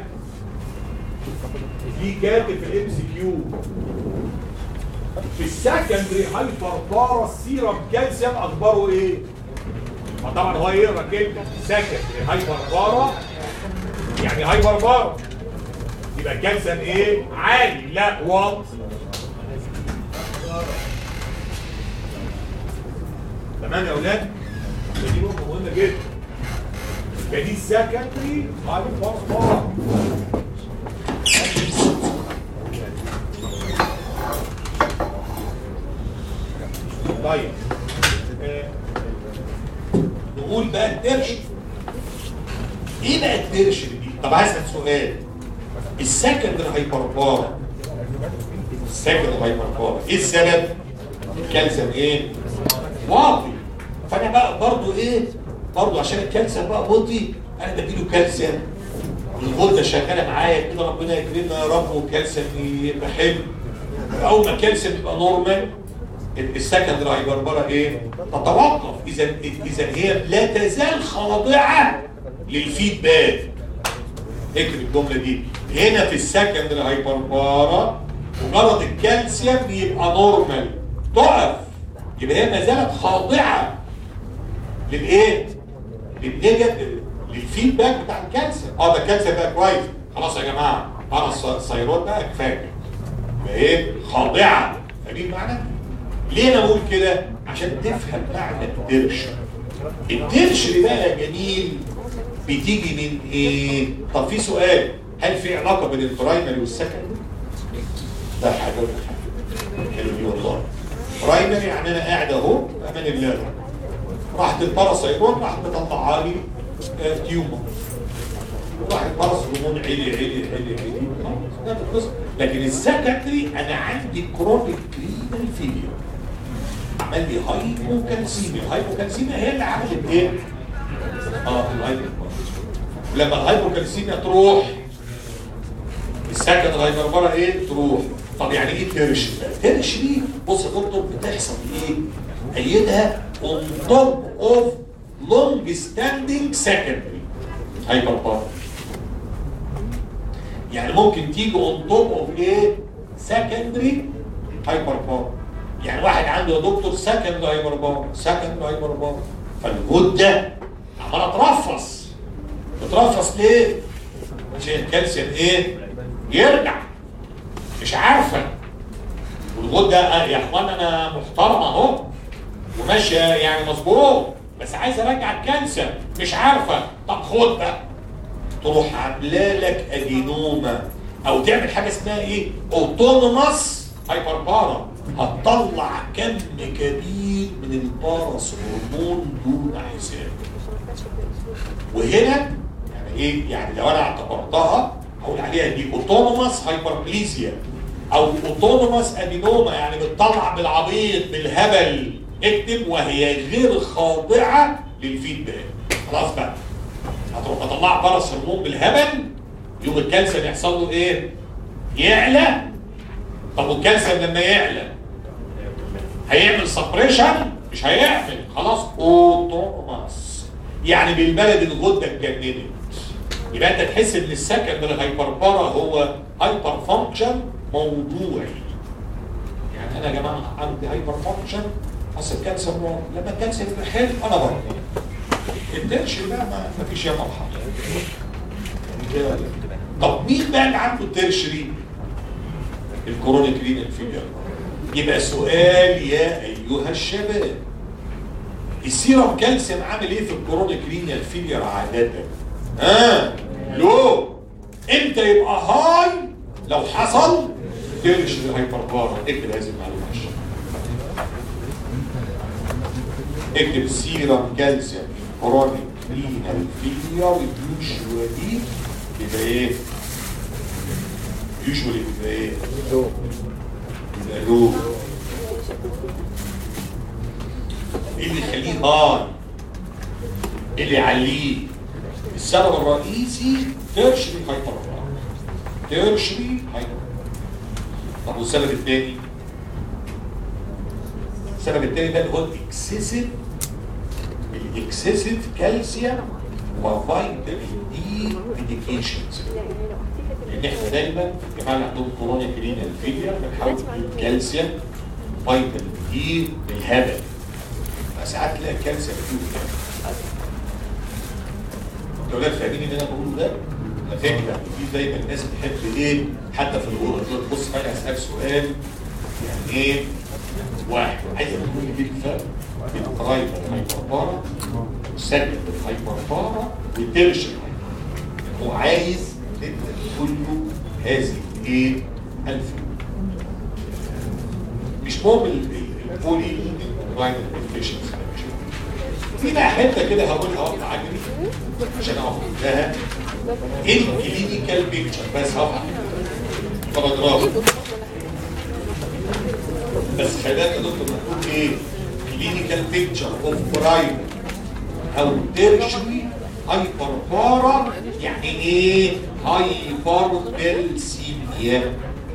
في كاتب في الام سي كيو في السكندري هايبر بارا السيرم كالسيوم اخباره ايه؟ فطبعا هو يقرا كلمه سكندري هايبر بارا يعني هايبر بارا يبقى الكالسيوم ايه؟ عالي لا واطي تمام يا اولاد؟ دي نقطه مهمه جدا يبقى دي السكندري هايبر بارا طيب آه، نقول بقى الترش ايه بقى الترش دي طب عايز اسال سؤال السكندري هايبربارا السكندري هايبربارا ايه السبب الكالسيوم ايه واطي فانا بقى برضو ايه برضو عشان الكالسيوم بقى واطي انا بديله كالسيوم الغده شغاله معايا كده ربنا يكرمنا يا رب والكالسيوم يبقى حلو اول ما الكالسيوم يبقى نورمال السكندري هايبربارا ايه تتوقف اذا اذا هي لا تزال خاضعه للفيدباك اكتب الجمله دي هنا في السكندري هايبربارا مجرد الكالسيوم يبقى نورمال تقف يبقى هي ما زالت خاضعه للايه؟ للنيجاتيف للفيدباك بتاع الكالسيوم اه ده الكالسيوم بقى كويس خلاص يا جماعه انا الص- الثيرويد بقى كفايه يبقى ايه؟ خاضعه فاهمين المعنى؟ ليه انا بقول كده؟ عشان تفهم معنى الدرش الدرش اللي بقى يا جميل بتيجي من ايه؟ طب في سؤال هل في علاقه بين البرايمري والسكندري؟ ده حاجه ولا حاجه حلو دي والله برايمري يعني انا قاعد اهو امان الله راحت الباراسيروم راحت مطلعها لي آه، تيومر راح الباراسيروم الهرمون عالي عالي عالي عالي خلاص، ده القصة. لكن السكندري انا عندي كرونيك رينال فيلير عمل لي هايبوكالسيميا الهايبوكالسيميا هي اللي عملت ايه؟ اه الهايبوكالسيميا لما الهايبوكالسيميا تروح السكن الهايبربرا ايه تروح طب يعني ايه ترش ترش دي بص يا دكتور بتحصل ايه ايدها on top of long standing secondary هايبربرا يعني ممكن تيجي on top of ايه secondary هايبربرا يعني واحد عنده يا دكتور سكند هايبربرا سكند هايبربرا فالغده عماله ترفص بترفص ليه؟ عشان الكالسيوم ايه؟ يرجع مش عارفه والغده آه يا اخوان انا محترمه اهو وماشيه يعني مظبوط بس عايز ارجع الكالسيوم مش عارفه طب خد بقى تروح عامله لك ادينوما او تعمل حاجه اسمها ايه؟ اوتونوماس هايبربارا هتطلع كم كبير من الباراس هرمون دون حساب وهنا يعني ايه يعني لو انا اعتبرتها هقول عليها دي اوتونوماس هايبربليزيا او اوتونوماس ادينوما يعني بتطلع بالعبيط بالهبل اكتب وهي غير خاضعه للفيدباك خلاص بقى هتروح مطلع برص هرمون بالهبل يوم الكالسيوم يحصل له ايه؟ يعلى طب والكالسيوم لما يعلى هيعمل سبريشن مش هيعمل خلاص اوتونوماس يعني بالبلد الغده اتجننت يبقى انت تحس ان السكن من الهايبربارا هو هايبر فانكشن موضوعي يعني انا يا جماعه عندي هايبر فانكشن اصل الكانسر نوع لما الكانسر يبقى حلو انا برضه التنشن بقى ما ما فيش يا مرحله كده. طب مين بقى اللي عنده ترشري الكورونيك رينال فيلير يبقى سؤال يا ايها الشباب السيرم كالسيوم عامل ايه في الكورونيك رينال فيلير عاده ها لو امتى يبقى هاي لو حصل ترش الهايبربارا اكتب هذه المعلومه عشان اكتب سيرم كالسيوم كورونيك رينال فيلير يوجوالي يبقى ايه يوجوالي يبقى ايه يبقى لو ايه اللي يخليه هاي ايه اللي يعليه السبب الرئيسي ترشري هايبر ترشري هايبر طب والسبب الثاني السبب الثاني ده اللي هو الاكسسيف الاكسسيف كالسيوم وفيتامين دي ميديكيشنز لان احنا دايما الجماعه اللي عندهم كورونيك رينال فيلير بنحاول نجيب كالسيوم فيتامين دي بالهبل فساعات تلاقي الكالسيوم فيه الاولاد فاهمين اللي انا بقوله ده؟ انا فاهم يعني في دايما الناس بتحب ايه حتى في الغرفه تقول بص انا اسالك سؤال يعني ايه؟ واحد عايز تقول لي ايه الفرق بين القرايب الهايبربارا والسكن الهايبربارا والترش هو عايز انت تقول له هذه ايه؟ الفرق مش مهم ال- ال- البولي رايت انفكشنز في بقى حته كده هقولها واحده عجبي عشان اعرف لها ايه الكلينيكال بيكتشر بس هقف باراجراف بس خلي بالك يا دكتور مكتوب ايه كلينيكال بيكتشر اوف برايم او تيرشري هايبربارا يعني ايه هايبر بيلسيميا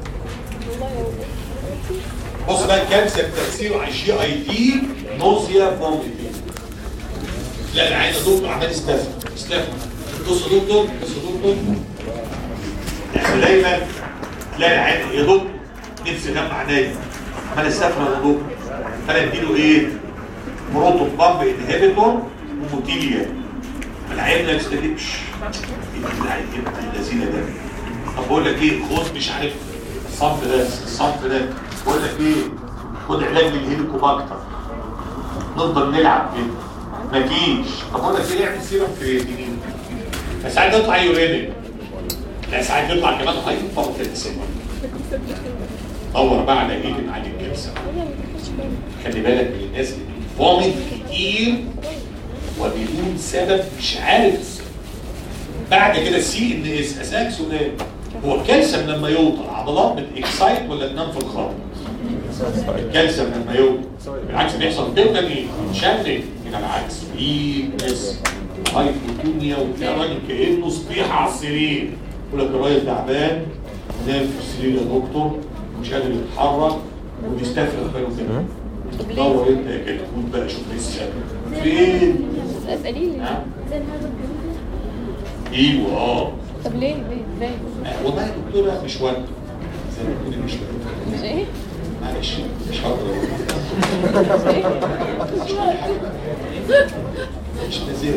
بص بقى الكانسر تاثيره على الجي اي دي نوزيا فوميتنج لا انا عايز دكتور عمال يستفهم يستفهم بص يا دكتور بص يا دكتور احنا دايما لا عادي يا دكتور نفسي انام عينيا عمال استفهم يا دكتور انا اديله ايه؟ بروتون بامب انهبيتور وموتيليا العيال ما يستجيبش ايه العيال اللذينه ده طب بقول لك ايه خد مش عارف الصنف ده الصنف ده بقول لك ايه خد علاج للهيليكوباكتر نفضل نلعب كده مفيش طب بقول لك ايه اعمل سيرم كرياتينين بس ساعات يطلع يورينيك لا ساعات يطلع كمان هايبر كالسيوم دور بقى على ايه اللي معالج الكالسيوم خلي بالك من الناس اللي بتفومت كتير وبدون سبب مش عارف السبب بعد كده السي ان اس اسالك سؤال هو الكالسيوم لما يوطى العضلات بتكسايت ولا تنام في الخط؟ الكالسيوم لما يوطى بالعكس بيحصل بيوتا ايه؟ شنج من العكس ويكنس هايبوتونيا وتلاقي الراجل كانه صبيحه على السرير يقول لك الراجل تعبان نام في السرير يا دكتور مش قادر يتحرك وبيستفرغ باله كده دور انت يا كده تقول بقى شوف لسه فين؟ اساليني نعم. زي الهبل كده ايوه اه طب ليه ليه ازاي آه، والله يا دكتوره مش وقت زي ما تقولي مش وقت مش ايه معلش مش هقدر أقول. مش ايه مش كل حاجه مش نزيل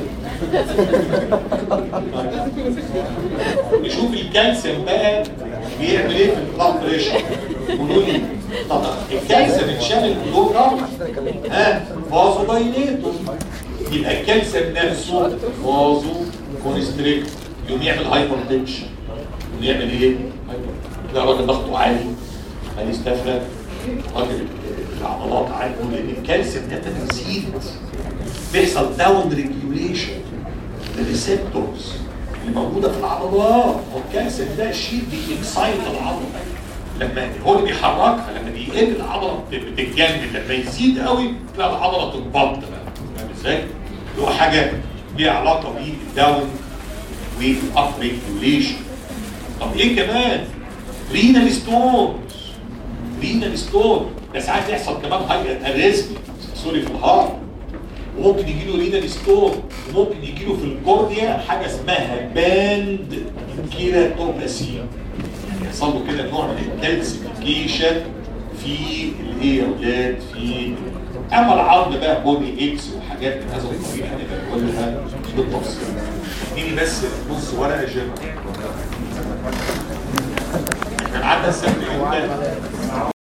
نشوف الكالسيوم بقى بيعمل ايه في البلاد بريشر قولوا لي طب الكالسيوم اتشال الجلوكا ها فازو بايليتو يبقى الكالسيوم نفسه فازو كونستريكت يقوم يعمل هايبر تنشن يقوم يعمل ايه؟ هايبر تلاقي الراجل ضغطه عالي هيستفرد راجل العضلات عالي لان الكالسيوم ده بيزيد بيحصل داون ريجيوليشن الريسبتورز اللي موجوده في العضلات هو الكالسيوم ده شيء بيكسايت العضله لما هو اللي بيحركها لما بيقل العضله بت- بتتجمد لما يزيد قوي تلاقي العضله تنبض بقى فاهم ازاي؟ اللي هو حاجه ليها علاقه بالداون والاب ريجيوليشن طب ايه كمان؟ رينال ستونز رينال ستون ده ساعات يحصل كمان هاي اريزمي سوري في الهارت وممكن يجي له رينال ستون وممكن يجي له في الكورنيا حاجه اسمها باند كيراتوباسي يعني يحصل له كده نوع من الكالسيفيكيشن في الايه يا اولاد في اما العظم بقى بودي اكس وحاجات من هذا القبيل هنبقى نقولها بالتفصيل اديني بس نص ورقه جيم كان عدى السنه اللي فاتت